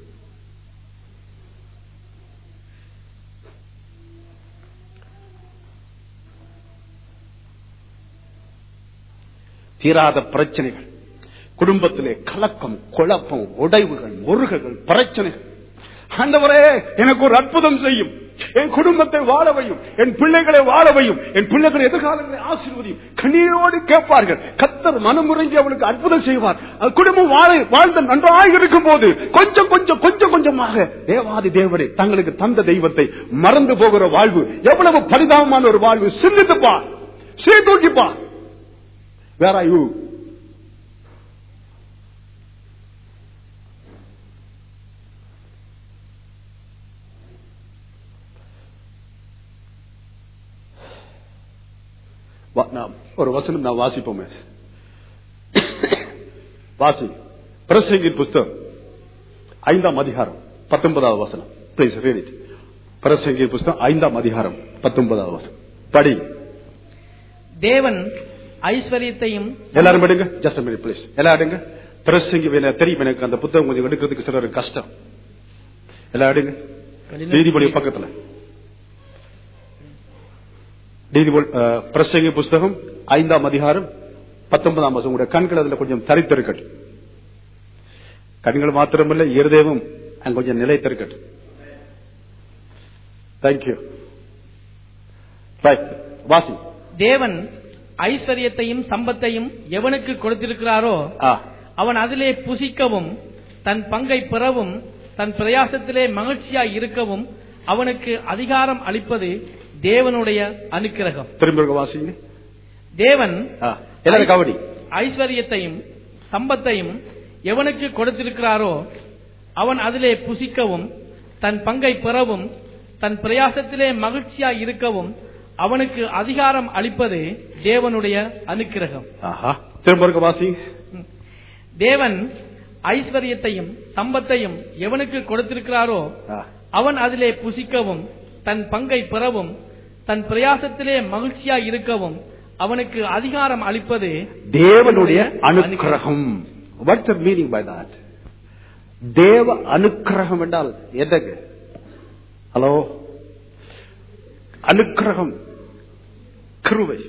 தீராத பிரச்சனைகள் குடும்பத்திலே கலக்கம் குழப்பம் உடைவுகள் முருகங்கள் பிரச்சனைகள் ஆண்டவரே எனக்கு ஒரு அற்புதம் செய்யும் என் குடும்பத்தை வாழவையும் என் பிள்ளைகளை வாழவையும் என் பிள்ளைகள் எதிர்காலங்களை ஆசீர்வதியும் கண்ணீரோடு கேட்பார்கள் கத்தர் மனமுறைஞ்சி அவளுக்கு அற்புதம் செய்வார் அது குடும்பம் வாழ வாழ்ந்த நன்றாக இருக்கும் போது கொஞ்சம் கொஞ்சம் கொஞ்சம் கொஞ்சமாக தேவாதி தேவரை தங்களுக்கு தந்த தெய்வத்தை மறந்து போகிற வாழ்வு எவ்வளவு பரிதாபமான ஒரு வாழ்வு சிந்தித்துப்பா சீர்தூக்கிப்பா வேற யூ வா- நாம் ஒரு வசனம் நான் வாசிப்போமே வாசி பிரசங்கின் புஸ்தகம் ஐந்தாம் அதிகாரம் பத்தொன்பதாவது வசனம் பிளீஸ் ரீட் இட் பிரசங்கின் புஸ்தகம் ஐந்தாம் அதிகாரம் பத்தொன்பதாவது வசனம் படி தேவன் ஐஸ்வர்யத்தையும் எல்லாரும் எடுங்க ஜஸ்ட் மினிட் ப்ளீஸ் எல்லாம் எடுங்க பிரசங்கி வேலை தெரியும் எனக்கு அந்த புத்தகம் கொஞ்சம் எடுக்கிறதுக்கு சிலர் கஷ்டம் எல்லாம் எடுங்க நீதிமொழி பக்கத்துல நீதிமொழி அஹ், பிரசங்கி புஸ்தகம் ஐந்தாம் அதிகாரம் பத்தொன்பதாம் வருஷம் உங்களுடைய கண்கள் அதுல கொஞ்சம் தரித்திருக்கட்டும் கண்கள் மாத்திரமல்ல இருதயமும் அங்க கொஞ்சம் நிலைத்திருக்கட்டும் தேங்க்யூ ரைட் வாசி தேவன் ஐஸ்வர்யத்தையும் சம்பத்தையும் எவனுக்கு கொடுத்திருக்கிறாரோ ஆ அவன் அதிலே புசிக்கவும் தன் பங்கை பெறவும் தன் பிரயாசத்திலே மகிழ்ச்சியாய் இருக்கவும் அவனுக்கு அதிகாரம் அளிப்பது தேவனுடைய அனுக்கிரகம் திரும்ப இருக்க வாசிங்க தேவன் ஆ, எல்லாரும் கவனி ஐஸ்வர்யத்தையும் சம்பத்தையும் எவனுக்கு கொடுத்திருக்கிறாரோ அவன் அதிலே புசிக்கவும் தன் பங்கை பெறவும் தன் பிரயாசத்திலே மகிழ்ச்சியாய் இருக்கவும் அவனுக்கு அதிகாரம் அளிப்பது தேவனுடைய அனுக்கிரகம் ஆஹா திரும்ப இருக்க வாசி தேவன் ஐஸ்வர்யத்தையும் சம்பத்தையும் எவனுக்கு கொடுத்திருக்கிறாரோ ஆ. அவன் அதிலே புசிக்கவும் தன் பங்கை பெறவும் தன் பிரயாசத்திலே மகிழ்ச்சியாய் இருக்கவும் அவனுக்கு அதிகாரம் அளிப்பது தேவனுடைய அனுக்கிரகம் what's the meaning by that தேவ அனுக்கிரகம் என்றால் எதகு ஹலோ அனுக்கிரகம் கிருவை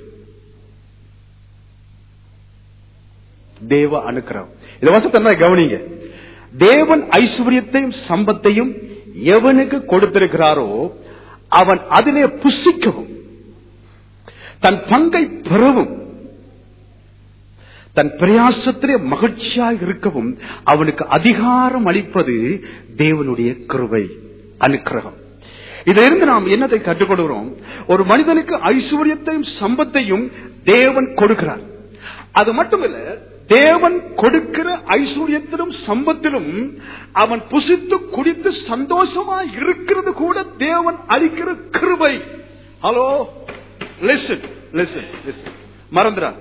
தேவ அனுக்கிரகம் இந்த வசத்தை கவனிங்க தேவன் ஐஸ்வர்யத்தையும் சம்பத்தையும் எவனுக்கு கொடுத்திருக்கிறாரோ அவன் அதிலே புசிக்கவும் தன் பங்கை பெறவும் தன் பிரயாசத்திலே மகிழ்ச்சியாக இருக்கவும் அவனுக்கு அதிகாரம் அளிப்பது தேவனுடைய கிருபை அனுக்கிரகம் இதிலிருந்து நாம் என்னத்தை கற்றுக்கொள்கிறோம் ஒரு மனிதனுக்கு ஐஸ்வர்யத்தையும் சம்பத்தையும் தேவன் கொடுக்கிறார் அது மட்டுமல்ல தேவன் கொடுக்கிற ஐஸ்வர்யத்திலும் சம்பத்திலும் அவன் புசித்து குடித்து சந்தோஷமா இருக்கிறது கூட தேவன் அளிக்கிற கிருபை ஹலோ லிசன் லிசன் லிசன் மறந்துடா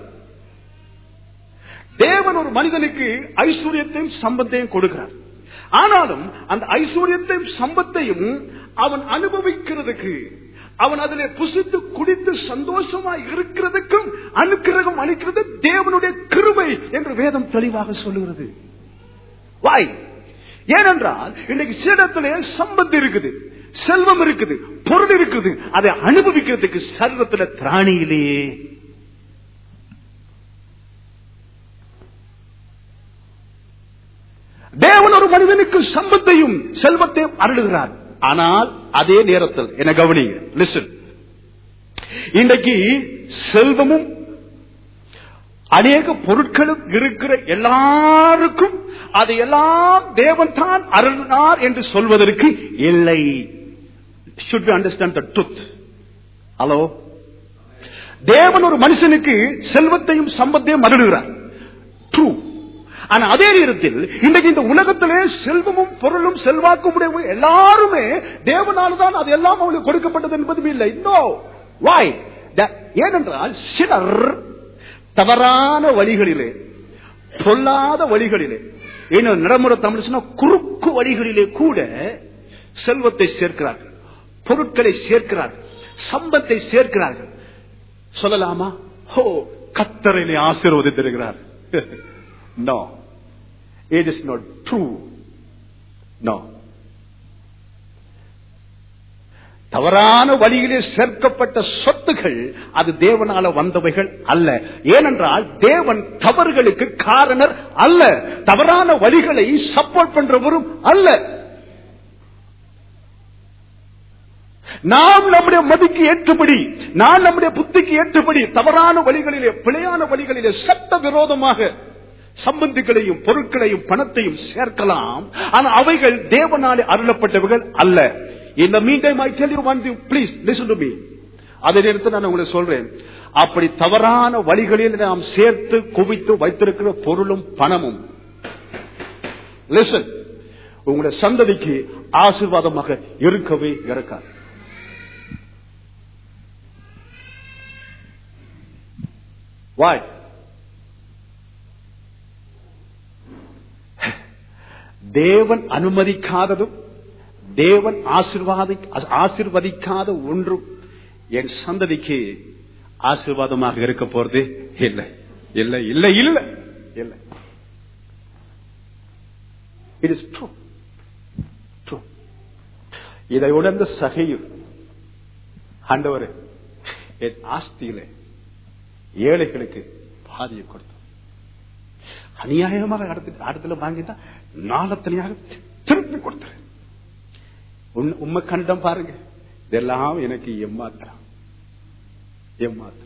தேவன் ஒரு மனிதனுக்கு ஐஸ்வர்யத்தையும் சம்பத்தையும் கொடுக்கிறார் ஆனாலும் அந்த ஐஸ்வர்யத்தையும் சம்பத்தையும் அவன் அனுபவிக்கிறதுக்கு அவன் அதிலே புசித்து குடித்து சந்தோஷமா இருக்கிறதுக்கும் அனுக்கிரகம் அளிக்கிறது தேவனுடைய கிருபை என்று வேதம் தெளிவாக சொல்லுகிறது வாய் ஏனென்றால் இன்னைக்கு சிலத்திலே சம்பத்து இருக்குது செல்வம் இருக்குது பொருள் இருக்குது அதை அனுபவிக்கிறதுக்கு சர்வத்துல திராணியிலேயே தேவன் ஒரு மனிதனுக்கு சம்பத்தையும் செல்வத்தையும் அருளுகிறார் ஆனால் அதே நேரத்தில் என்ன கவனிங்க லிசன் இன்றைக்கு செல்வமும் அநேக பொருட்களும் இருக்கிற எல்லாருக்கும் அதை எல்லாம் தேவன் தான் அருளினார் என்று சொல்வதற்கு இல்லை should understand the truth hello தேவன் ஒரு மனுஷனுக்கு செல்வத்தையும் சம்பத்தையும் அருளுகிறார் ட்ரூ ஆனா அதே நேரத்தில் இன்றைக்கு இந்த உலகத்திலே செல்வமும் பொருளும் செல்வாக்கும் உடைய எல்லாருமே தேவனால்தான் அது எல்லாம் அவங்களுக்கு கொடுக்கப்பட்டது என்பதும் இல்லை நோ வாய் ஏனென்றால் சிலர் தவறான வழிகளிலே பொல்லாத வழிகளிலே இன்னும் நிறமுறை தமிழ் சொன்னா குறுக்கு வழிகளிலே கூட செல்வத்தை சேர்க்கிறார்கள் பொருட்களை சேர்க்கிறார்கள் சம்பத்தை சேர்க்கிறார்கள் சொல்லலாமா ஹோ கத்தரையிலே ஆசீர்வதித்திருக்கிறார் no it is not true no தவறான வழியிலே சேர்க்கப்பட்ட சொத்துகள் அது தேவனால வந்தவைகள் அல்ல ஏனென்றால் தேவன் தவறுகளுக்கு காரணர் அல்ல தவறான வழிகளை சப்போர்ட் பண்றவரும் அல்ல நாம் நம்முடைய மதிக்கு ஏற்றபடி நான் நம்முடைய புத்திக்கு ஏற்றபடி தவறான வழிகளிலே பிழையான வழிகளிலே சட்ட விரோதமாக சம்பந்திகளையும் பொருட்களையும் பணத்தையும் சேர்க்கலாம் ஆனா அவைகள் தேவனாலே அருளப்பட்டவர்கள் அல்ல இந்த மீண்டும் I tell you one thing please listen to me அதை நேரத்தில் நான் உங்களுக்கு சொல்றேன் அப்படி தவறான வழிகளில் நாம் சேர்த்து குவித்து வைத்திருக்கிற பொருளும் பணமும் லிசன் உங்களுடைய சந்ததிக்கு ஆசீர்வாதமாக இருக்கவே இருக்காது வாய் தேவன் அனுமதிக்காததும் தேவன் ஆசிர்வாதி ஆசிர்வதிக்காத ஒன்றும் என் சந்ததிக்கு ஆசிர்வாதமாக இருக்க போறது இல்லை இல்லை இல்லை இல்லை இல்லை இட் இஸ் ட்ரூ ட்ரூ இதை உணர்ந்த சகையும் ஆண்டவர் என் ஆஸ்தியில ஏழைகளுக்கு பாதியை கொடுத்தார் அநியாயமாக இடத்துல வாங்கிட்டா நாளத்தனையாக திருப்பி கொடுத்துரு உண்மை கண்டம் பாருங்க இதெல்லாம் எனக்கு எம்மாத்திரம் எம்மாத்திரம்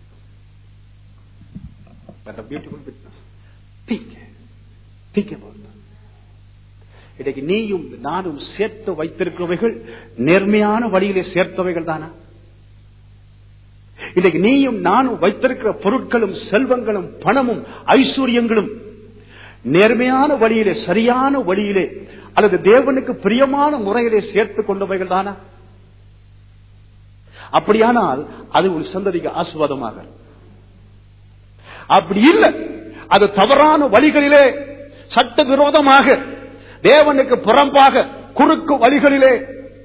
பியூட்டிஃபுல் பிட்னஸ் தீக்க தீக்க இன்னைக்கு நீயும் நானும் சேர்த்து வைத்திருக்கிறவைகள் நேர்மையான வழியிலே சேர்த்தவைகள் தானா இன்னைக்கு நீயும் நானும் வைத்திருக்கிற பொருட்களும் செல்வங்களும் பணமும் ஐஸ்வர்யங்களும் நேர்மையான வழியிலே சரியான வழியிலே அல்லது தேவனுக்கு பிரியமான முறையிலே சேர்த்துக் கொண்டவைகள் தானா அப்படியானால் அது ஒரு சந்ததிக்கு ஆசிர்வாதமாக அப்படி இல்லை அது தவறான வழிகளிலே சட்ட விரோதமாக தேவனுக்கு புறம்பாக குறுக்கு வழிகளிலே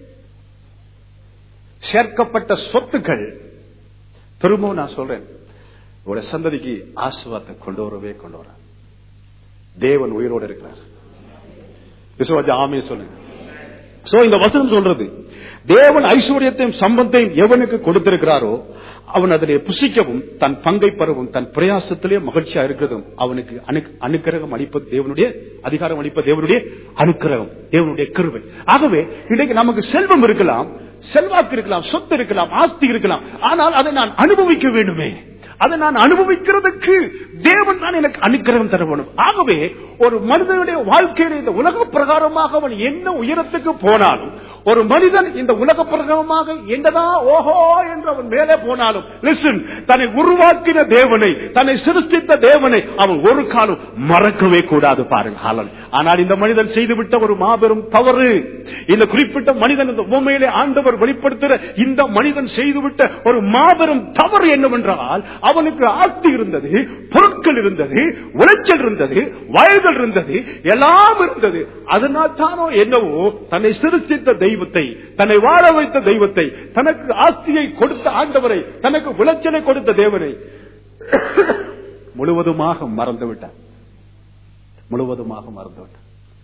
சேர்க்கப்பட்ட சொத்துக்கள் திரும்பவும் நான் சொல்றேன் உங்களுடைய சந்ததிக்கு ஆசிர்வாதத்தை கொண்டு வரவே கொண்டு வர தேவன் உயிரோடு இருக்கிறார் விசுவாஜி ஆமே சொல்லுங்க சோ இந்த வசனம் சொல்றது தேவன் ஐஸ்வர்யத்தையும் சம்பந்தையும் எவனுக்கு கொடுத்திருக்கிறாரோ அவன் அதிலே புசிக்கவும் தன் பங்கை பெறவும் தன் பிரயாசத்திலே மகிழ்ச்சியா இருக்கிறதும் அவனுக்கு அனு- அனுக்கிரகம் அளிப்பது தேவனுடைய அதிகாரம் அளிப்பது தேவனுடைய அனுக்கிரகம் தேவனுடைய கிருபை ஆகவே இன்றைக்கு நமக்கு செல்வம் இருக்கலாம் செல்வாக்கு இருக்கலாம் சொத்து இருக்கலாம் ஆஸ்தி இருக்கலாம் ஆனால் அதை நான் அனுபவிக்க வேண்டுமே அதை நான் அனுபவிக்கிறதுக்கு தேவன் தான் எனக்கு அனுக்கிரகம் தர வேண்டும் ஆகவே ஒரு மனிதனுடைய வாழ்க்கையில இந்த உலக பிரகாரமாக அவன் என்ன உயரத்துக்கு போனாலும் ஒரு மனிதன் இந்த உலக பிரகாரமாக என்னதான் ஓஹோ என்று அவன் மேலே போனாலும் லிசன் தன்னை உருவாக்கின தேவனை தன்னை சிருஷ்டித்த தேவனை அவன் ஒரு காலம் மறக்கவே கூடாது பாருங்க ஹாலன் ஆனால் இந்த மனிதன் செய்துவிட்ட ஒரு மாபெரும் தவறு இந்த குறிப்பிட்ட மனிதன் இந்த உண்மையிலே ஆண்டவர் வெளிப்படுத்துகிற இந்த மனிதன் செய்துவிட்ட ஒரு மாபெரும் தவறு என்னவென்றால் அவனுக்கு ஆஸ்தி இருந்தது பொருட்கள் இருந்தது உளைச்சல் இருந்தது வயல்கள் இருந்தது எல்லாம் இருந்தது அதனால் தானோ என்னவோ தன்னை சிருஷ்டித்த தெய்வத்தை தன்னை வாழ வைத்த தெய்வத்தை தனக்கு ஆஸ்தியை கொடுத்த ஆண்டவரை தனக்கு விளைச்சலை கொடுத்த தேவனை முழுவதுமாக மறந்து விட்டார் முழுவதுமாக மறந்து விட்டார்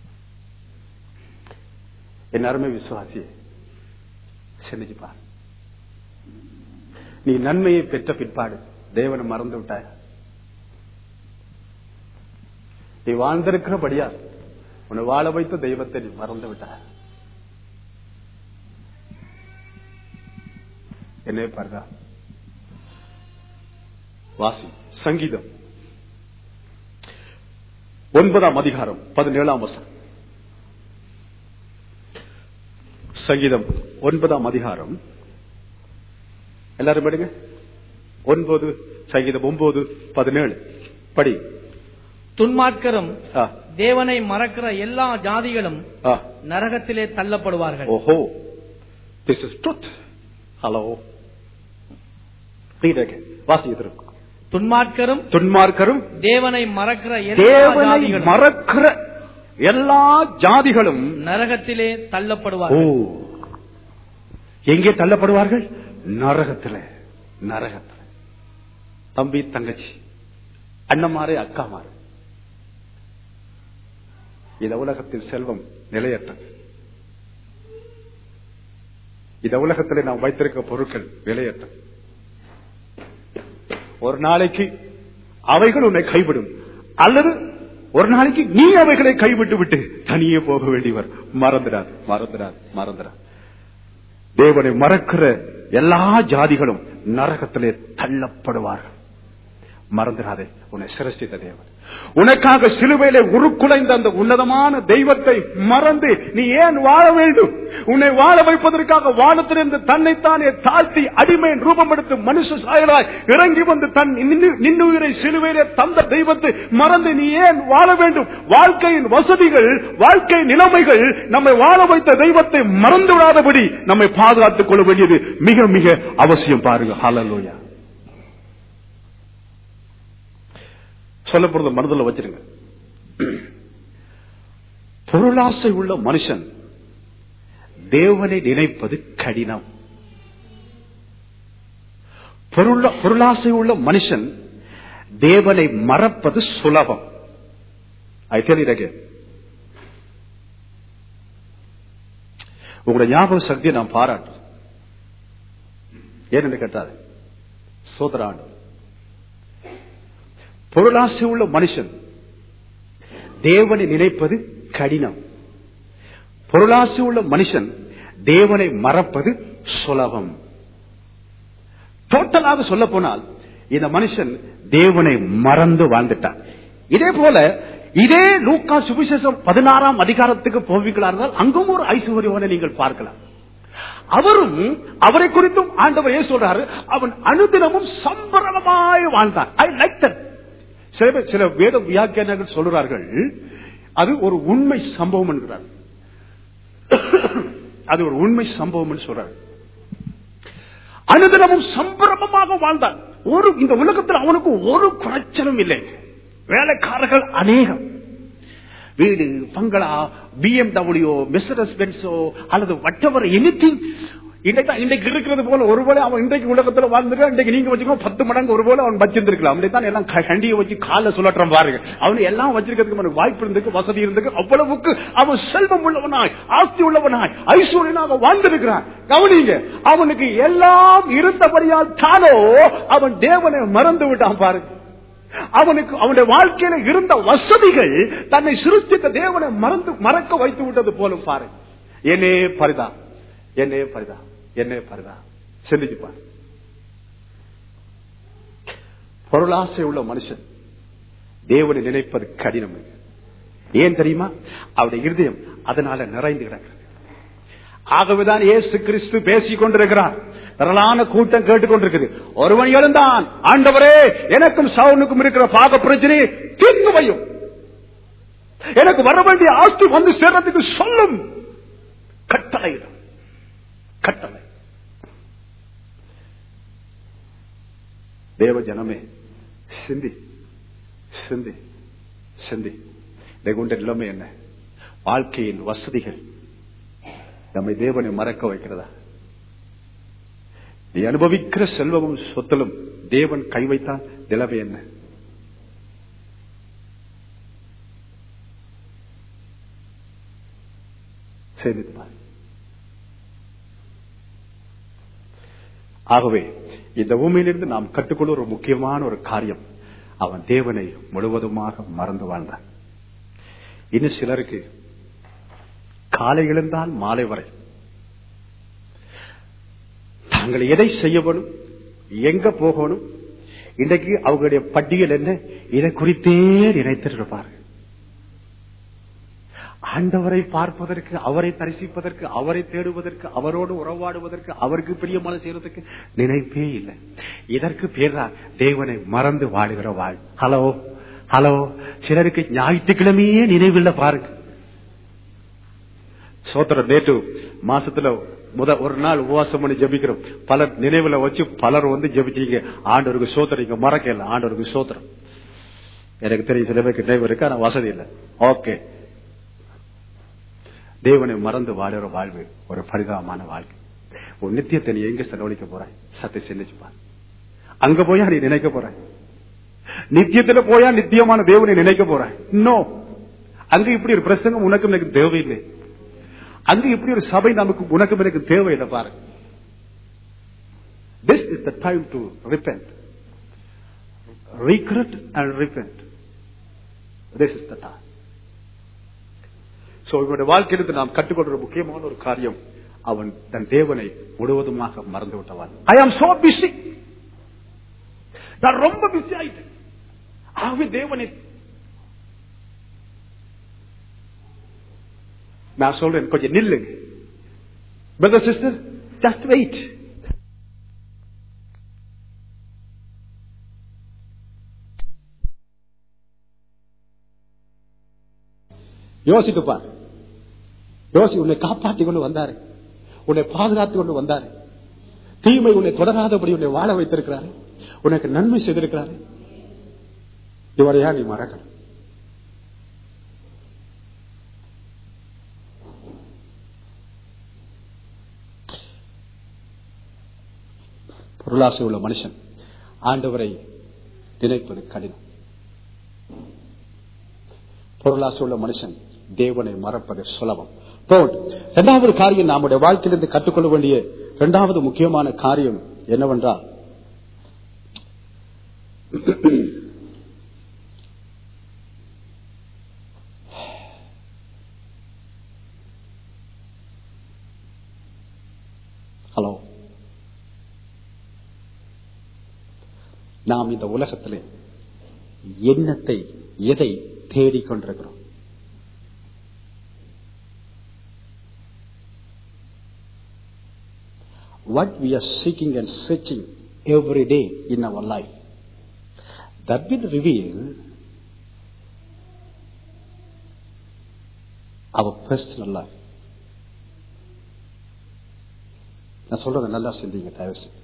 என் அருமை விசுவாசி சிந்திச்சு பார் நீ நன்மையை பெற்ற பிற்பாடு தேவனை மறந்து விட்டாய் நீ வாழ்ந்திருக்கிறபடியா உன்னை வாழ வைத்த தெய்வத்தை நீ மறந்து விட்டாய் என்ன பாருங்க வாசி சங்கீதம் ஒன்பதாம் அதிகாரம் பதினேழாம் வசனம் சங்கீதம் ஒன்பதாம் அதிகாரம் எல்லாரும் படிங்க ஒன்பது சங்கீதம் ஒன்பது பதினேழு படி துன்மார்க்கரும் ஆ, தேவனை மறக்கிற எல்லா ஜாதிகளும் ஆ. நரகத்திலே தள்ளப்படுவார்கள் ஓஹோ திஸ் இஸ் ட்ரூத் ஹலோ வாசித்திருக்கும் துன்மார்க்கரும் துன்மார்க்கரும் தேவனை மறக்கிற எல்லா தேவனை ஜாதிகளும் மறக்கிற எல்லா ஜாதிகளும் நரகத்திலே ஓ தள்ளப்படுவார்கள் எங்கே தள்ளப்படுவார்கள் நரகத்துல நரகத்துல தம்பி தங்கச்சி அண்ணமாரே அக்காமாரு இந்த உலகத்தில் செல்வம் நிலையற்றது இந்த உலகத்தில் நாம் வைத்திருக்க பொருட்கள் விலையற்றது ஒரு நாளைக்கு அவைகள் உன்னை கைவிடும் அல்லது ஒரு நாளைக்கு நீ அவைகளை கைவிட்டு விட்டு தனியே போக வேண்டியவர் மறந்துடாது மறந்துடாது மறந்துடாது தேவனை மறக்கிற எல்லா ஜாதிகளும் நரகத்திலே தள்ளப்படுவார்கள் மறந்துடாதே உன்னை சிரஷ்டித்த தேவன் உனக்காக சிலுவையிலே உருக்குலைந்த அந்த உன்னதமான தெய்வத்தை மறந்து நீ ஏன் வாழ வேண்டும் உன்னை வாழ வைப்பதற்காக வானத்திலிருந்து தன்னைத்தானே தாழ்த்தி அடிமையின் ரூபம் எடுத்து மனுஷ சாயலாய் இறங்கி வந்து தன் நின்னு- நின்னுயிரை சிலுவையிலே தந்த தெய்வத்தை மறந்து நீ ஏன் வாழ வேண்டும் வாழ்க்கையின் வசதிகள் வாழ்க்கை நிலைமைகள் நம்மை வாழ வைத்த தெய்வத்தை மறந்து விடாதபடி நம்மை பாதுகாத்துக் கொள்ள வேண்டியது மிக மிக அவசியம் பாருங்க ஹalleluya சொல்ல போறத மனதில் வச்சிருங்க பொருளாசை உள்ள மனுஷன் தேவனை நினைப்பது கடினம் பொருள- பொருளாசை உள்ள மனுஷன் தேவனை மறப்பது சுலபம் ஐ tell you again. உங்களுடைய ஞாபக சக்தியை நான் பாராட்டுறேன் ஏன்னு கேட்டாது சோதராண்டு பொருளாசை உள்ள மனுஷன் தேவனை நினைப்பது கடினம் பொருளாசை உள்ள மனுஷன் தேவனை மறப்பது சுலபம் டோட்டலாக சொல்ல போனால் இந்த மனுஷன் தேவனை மறந்து வாழ்ந்துட்டான் இதே போல இதே லூக்கா சுவிசேஷம் பதினாறாம் அதிகாரத்துக்கு போவீங்களா இருந்தால் அங்கும் ஒரு ஐஸ்வர்யவனை நீங்கள் பார்க்கலாம் அவரும் அவரை குறித்தும் ஆண்டவர் ஏன் சொல்றாரு அவன் அனுதினமும் சம்பரணமாய் வாழ்ந்தான் ஐ லைக் தட் சில பேர் சில வேத வியாக்கியானர்கள் சொல்றார்கள் அது ஒரு உண்மை சம்பவம் என்கிறார் அது ஒரு உண்மை சம்பவம் சொல்றார் அனுதினமும் சம்பிரமமாக வாழ்ந்தான் ஒரு இந்த உலகத்தில் அவனுக்கு ஒரு குறைச்சலும் இல்லை வேலைக்காரர்கள் அநேகம் வீடு பங்களா பிஎம்டபிள்யூ மெசரஸ் பென்ஸோ அல்லது வட்டவர் எனிதிங் இன்றைக்கு இன்றைக்கு இருக்கிறது போல ஒருவேளை அவன் இன்றைக்கு உலகத்துல வாழ்ந்துருக்கான் இன்றைக்கு நீங்க வச்சுக்கோ பத்து மடங்கு ஒருவேளை அவன் வச்சிருந்திருக்கலாம் அப்படி தான் எல்லாம் க- கண்டியை வச்சு கால சுழற்றம் பாருங்க அவன் எல்லாம் வச்சிருக்கிறதுக்கு அவனுக்கு வாய்ப்பு இருந்திருக்கு வசதி இருந்திருக்கு அவ்வளவுக்கு அவன் செல்வம் உள்ளவனாய் ஆஸ்தி உள்ளவனாய் ஐஸ்வர்யனாக வாழ்ந்திருக்கிறான் கவனிங்க அவனுக்கு எல்லாம் இருந்தபடியால் தானோ அவன் தேவனை மறந்து விட்டான் பாருங்க அவனுக்கு அவனுடைய வாழ்க்கையில இருந்த வசதிகள் தன்னை சிருஷ்டித்த தேவனை மறந்து மறக்க வைத்து விட்டது போலும் பாரு என்னே பரிதா என்னே பரிதா என்னே பரிதா சிந்திச்சு பாரு பொருளாசை உள்ள மனுஷன் தேவனை நினைப்பது கடினம் ஏன் தெரியுமா அவருடைய இருதயம் அதனால நிறைந்து கிடக்கிறது ஆகவேதான் இயேசு கிறிஸ்து பேசிக் கொண்டிருக்கிறார் திரளான கூட்டம் கேட்டுக்கொண்டிருக்குது ஒருவன் எழுந்தான் ஆண்டவரே எனக்கும் சவுனுக்கும் இருக்கிற பாக பிரச்சனை தீர்த்து வையும் எனக்கு வர வேண்டிய ஆஸ்தி வந்து சேர்றதுக்கு சொல்லும் கட்டளை கட்டளை தேவ ஜனமே சிந்தி சிந்தி சிந்தி இதை நிலைமை என்ன வாழ்க்கையின் வசதிகள் நம்மை தேவனை மறக்க வைக்கிறதா நீ அனுபவிக்கிற செல்வமும் சொத்தலும் தேவன் கை வைத்தால் நிலைமை என்ன சிந்தித்து பார். ஆகவே இந்த பூமியிலிருந்து நாம் கற்றுக்கொள்ள ஒரு முக்கியமான ஒரு காரியம் அவன் தேவனை முழுவதுமாக மறந்து வாழ்ந்தான் இன்னும் சிலருக்கு காலை எழுந்தால் மாலை வரை தாங்கள் எதை செய்யணும் எங்க போகணும் இன்றைக்கு அவங்களுடைய பட்டியல் என்ன இதை குறித்தே நினைத்திருப்பார்கள் ஆண்டவரை பார்ப்பதற்கு அவரை தரிசிப்பதற்கு அவரை தேடுவதற்கு அவரோடு உறவாடுவதற்கு அவருக்கு பிரியமான செய்யறதுக்கு நினைப்பே இல்லை இதற்கு பேர்தான் தேவனை மறந்து வாழுகிற வாழ் ஹலோ ஹலோ சிலருக்கு ஞாயிற்றுக்கிழமையே நினைவில்லை பாருங்க சோத்திரம் நேற்று மாசத்துல முத ஒரு நாள் உபவாசம் பண்ணி ஜபிக்கிறோம் பலர் நினைவுல வச்சு பலர் வந்து ஜபிச்சீங்க ஆண்டவருக்கு சோத்திரம் இங்க மறக்கல ஆண்டவருக்கு சோத்திரம் எனக்கு தெரியும் சில பேருக்கு நினைவு இருக்கு ஆனா வசதி இல்லை ஓகே தேவனை மறந்து வாழுற வாழ்வு ஒரு பரிதாபமான வாழ்க்கை உன் நித்தியத்தை நீ எங்க செலவழிக்க போறாய் சத்தை சிந்திச்சுப்பா அங்க போயா நீ நினைக்க போற நித்தியத்துல போயா நித்தியமான தேவனை நினைக்க போறாய் நோ அங்க இப்படி ஒரு பிரசங்கம் உனக்கும் எனக்கு தேவையில்லை அங்க இப்படி ஒரு சபை நமக்கு உனக்கும் எனக்கு தேவையில்லை பாரு this is the time to repent regret and repent this is the time so இவனுடைய வாழ்க்கையிலிருந்து நாம் கற்றுக்கொள்ற முக்கியமான ஒரு காரியம் அவன் தன் தேவனை முழுவதுமாக மறந்து விட்டவன் ஐ ஆம் சோ பிஸி நான் ரொம்ப பிஸி ஆயிட்டேன் ஆகவே தேவனை நான் சொல்றேன் கொஞ்சம் நில்லுங்க பிரதர் சிஸ்டர் ஜஸ்ட் வெயிட் யோசித்து பார் யோசி உன்னை காப்பாற்றி கொண்டு வந்தாரு உன்னை பாதுகாத்து கொண்டு வந்தாரு தீமை உன்னை தொடராதபடி உன்னை வாழ வைத்திருக்கிறாரு உனக்கு நன்மை செய்திருக்கிறாரு இவரையா நீ மறக்கணும் பொருளாசை உள்ள மனுஷன் ஆண்டவரை நினைப்பது கடினம் பொருளாசை உள்ள மனுஷன் தேவனை மறப்பது சுலபம் போட் இரண்டாவது காரியம் நம்முடைய வாழ்க்கையிலிருந்து கற்றுக்கொள்ள வேண்டிய இரண்டாவது முக்கியமான காரியம் என்னவென்றால் ஹலோ நாம் இந்த உலகத்திலே எண்ணத்தை எதை தேடிக்கொண்டிருக்கிறோம் what we are seeking and searching every day in our life that will reveal our personal life. நான் சொல்றதை நல்லா சிந்திங்க தயவு செய்து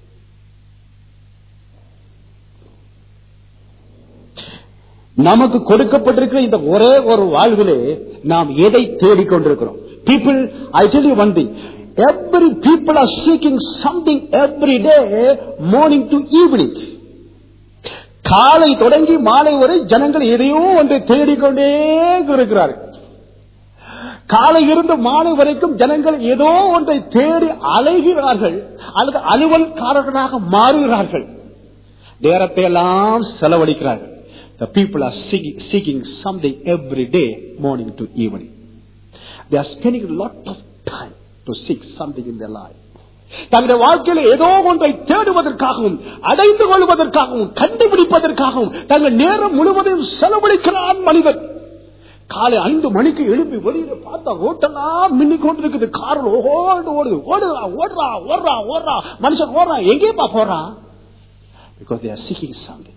நமக்கு கொடுக்கப்பட்டிருக்கிற இந்த ஒரே ஒரு வாழ்விலே நாம் எதை தேடிக்கொண்டிருக்கிறோம் people I tell you one thing every people are seeking something every day morning to evening காலை தொடங்கி மாலை வரை ஜனங்கள் எதையோ ஒன்றை தேடிக்கொண்டே இருக்கிறார்கள் காலை இருந்து மாலை வரைக்கும் ஜனங்கள் ஏதோ ஒன்றை தேடி அலைகிறார்கள் அல்லது அலுவல்காரர்களாக மாறுகிறார்கள் நேரத்தை எல்லாம் செலவழிக்கிறார்கள் The people are seeking, seeking something every day, morning to evening. They are spending a lot of time to seek something in their life. தங்களுடைய வாழ்க்கையில ஏதோ ஒன்றை தேடுவதற்காகவும் அடைந்து கொள்வதற்காகவும் கண்டுபிடிப்பதற்காகவும் தங்கள் நேரம் முழுவதையும் செலவழிக்கிறான் மனிதன் காலை ஐந்து மணிக்கு எழுப்பி வெளியில பார்த்தா ரோட்டெல்லாம் மின்னி கொண்டிருக்குது காரில் ஓடு ஓடுது ஓடுறா ஓடுறா ஓடுறா ஓடுறா மனுஷன் ஓடுறான் எங்கேப்பா போறான் because they are seeking something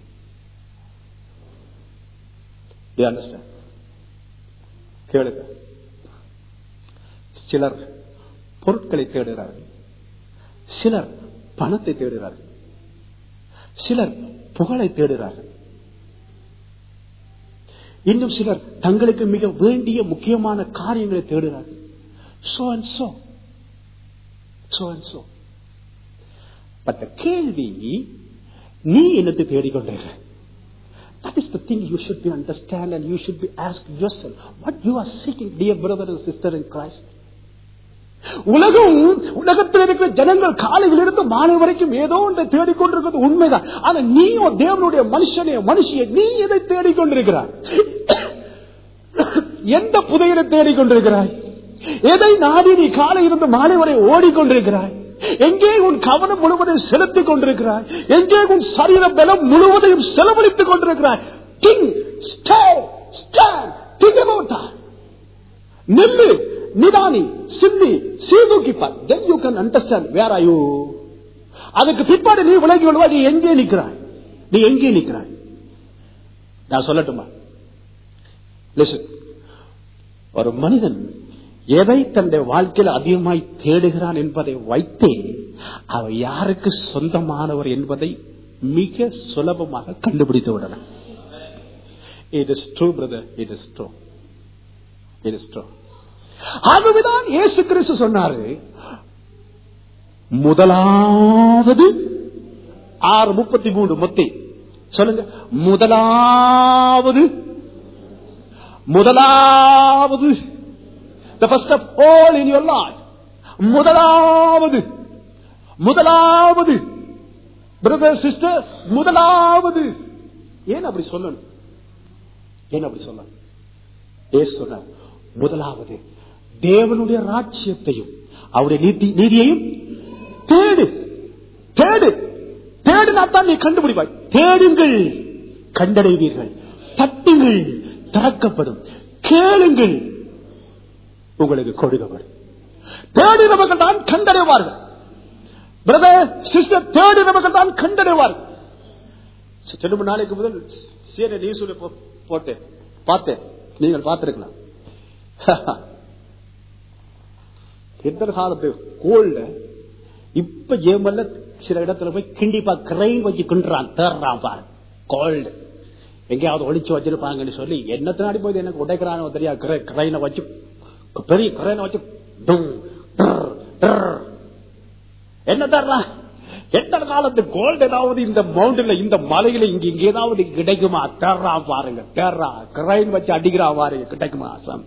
You understand? கேளுங்க சிலர் பொருட்களை தேடுகிறார்கள் சிலர் பணத்தை தேடுகிறார்கள் சிலர் புகழை தேடுகிறார்கள் இன்னும் சிலர் தங்களுக்கு மிக வேண்டிய முக்கியமான காரியங்களை தேடுகிறார்கள் so and so so and so but கேள்வி நீ என்னத்தை தேடிக்கொண்டிருக்க That is the thing you should be understand and you should be asked yourself what you are seeking, dear brother and sister in Christ. உலகம் உலகத்தில் இருக்கிற ஜனங்கள் காலையிலிருந்து மாலை வரைக்கும் ஏதோ ஒன்றை தேடிக்கொண்டிருக்கிறது உண்மைதான் ஆனா நீ ஒரு தேவனுடைய மனுஷனே மனுஷிய நீ எதை தேடிக்கொண்டிருக்கிறாய் எந்த புதையலை தேடிக்கொண்டிருக்கிறாய் எதை நாடி நீ காலையிலிருந்து மாலை வரை ஓடிக்கொண்டிருக்கிறாய் எங்கே உன் கவனம் முழுவதையும் செலுத்திக் கொண்டிருக்கிறாய் எங்கே உன் சரீர பலம் முழுவதையும் செலவழித்துக் கொண்டிருக்கிறாய் thing stay stand think about நில்லு நிதானி சிந்தி சீதூக்கிப்பார் then you can understand where are you அதுக்கு பிற்பாடு நீ விலகி கொள்வா நீ எங்கே நிற்கிறாய் நீ எங்கே நிற்கிறாய் நான் சொல்லட்டுமா லிசன் ஒரு மனிதன் எதை தன்னுடைய வாழ்க்கையில் அதிகமாய் தேடுகிறான் என்பதை வைத்தே அவர் யாருக்கு சொந்தமானவர் என்பதை மிக சுலபமாக கண்டுபிடித்து விடலாம் it is true brother it is true it is true ஆகவேதான் இயேசு கிறிஸ்து சொன்னாரு முதலாவது ஆறு முப்பத்தி மூணு மொத்தி சொல்லுங்க முதலாவது முதலாவது the first of all in your life முதலாவது முதலாவது பிரதர் சிஸ்டர் முதலாவது ஏன் அப்படி சொல்லணும் ஏன் அப்படி சொல்லணும் ஏசு சொன்னார் முதலாவது தேவனுடைய ராஜ்யத்தையும் அவருடைய நீதி நீதியையும் தேடு தேடு தேடினா தான் நீ கண்டுபிடிப்பாய் தேடுங்கள் கண்டடைவீர்கள் தட்டுங்கள் திறக்கப்படும் கேளுங்கள் உங்களுக்கு கொடுக்கப்படும் தேடினவர்கள் தான் கண்டடைவார்கள் பிரதர் சிஸ்டர் தேடினவர்கள் தான் கண்டடைவார்கள் ரெண்டு மூணு நாளைக்கு முதல் சரி நீ சொல்லி போட்டேன் பார்த்தேன் நீங்கள் பார்த்திருக்கலாம் எதிர்காலத்து கோல்ல இப்ப ஏமல்ல சில இடத்துல போய் கிண்டிப்பா கிரைன் வச்சு கிண்டுறான் தேர்றான் பாரு கோல்டு எங்கேயாவது ஒளிச்சு வச்சிருப்பாங்கன்னு சொல்லி என்னத்தினாடி போய் எனக்கு உடைக்கிறானோ தெரியா கிரைனை வச்சு பெரிய கிரைனை வச்சு என்ன தர்றா எந்த காலத்து கோல்டு ஏதாவது இந்த மவுண்டில் இந்த மலையில இங்க இங்க ஏதாவது கிடைக்குமா தேர்றா பாருங்க தேர்றா கிரைன் வச்சு அடிக்கிறா பாருங்க கிடைக்குமா அசாம்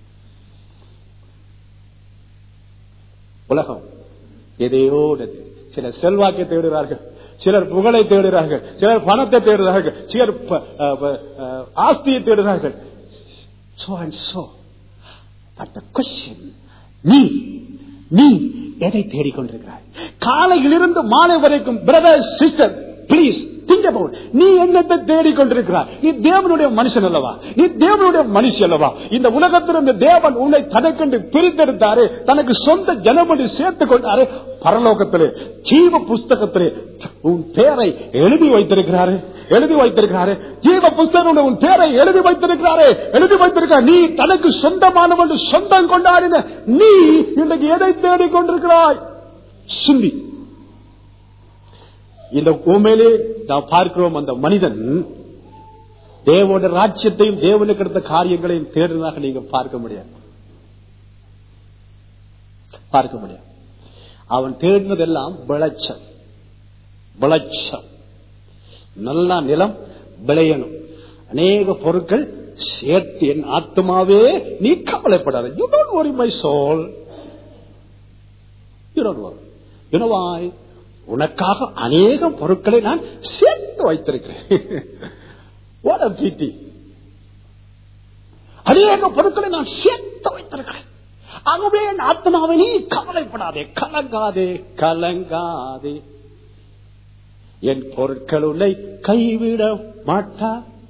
உலகம் எதையோ சிலர் செல்வாக்கை தேடுகிறார்கள் சிலர் புகழை தேடுகிறார்கள் சிலர் பணத்தை தேடுகிறார்கள் சிலர் ஆஸ்தியை தேடுகிறார்கள் so and so but the question நீ நீ எதை தேடிக்கொண்டிருக்கிறாய் காலையிலிருந்து மாலை வரைக்கும் brother sister please think about நீ என்னத்தை தேடிக்கொண்டிருக்கிறாய் நீ தேவனுடைய மனுஷன் அல்லவா நீ தேவனுடைய மனுஷி அல்லவா இந்த உலகத்தில் இந்த தேவன் உன்னை தனக்கென்று பிரித்தெடுத்தாரு தனக்கு சொந்த ஜனமடி சேர்த்துக் கொண்டாரு பரலோகத்திலே ஜீவ புஸ்தகத்திலே உன் பேரை எழுதி வைத்திருக்கிறாரு எழுதி வைத்திருக்கிறாரு ஜீவ புஸ்தகம் உன் பேரை எழுதி வைத்திருக்கிறாரு எழுதி வைத்திருக்கிறார் நீ தனக்கு சொந்தமானவன் என்று சொந்தம் கொண்டாடின நீ இன்றைக்கு எதை தேடிக் கொண்டிருக்கிறாய் சிந்தி இந்த உண்மையிலே நாம் பார்க்கிறோம் அந்த மனிதன் தேவனுடைய ராஜ்யத்தையும் தேவனுக்கு எடுத்த காரியங்களையும் தேடுனதாக நீங்க பார்க்க முடியாது பார்க்க முடியாது அவன் தேடினதெல்லாம் விளைச்சல் விளைச்சல் நல்ல நிலம் விளையணும் அநேக பொருட்கள் சேர்த்து என் ஆத்மாவே நீ கவலைப்படாத you don't worry my soul you don't worry யுனவாய் உனக்காக அநேக பொருட்களை நான் சேர்த்து வைத்திருக்கிறேன் What a pity. அநேக பொருட்களை நான் சேர்த்து வைத்திருக்கிறேன் ஆகவே என் ஆத்மாவை நீ கவலைப்படாதே கலங்காதே கலங்காதே என் பொருட்கள் உன்னை கைவிட மாட்டா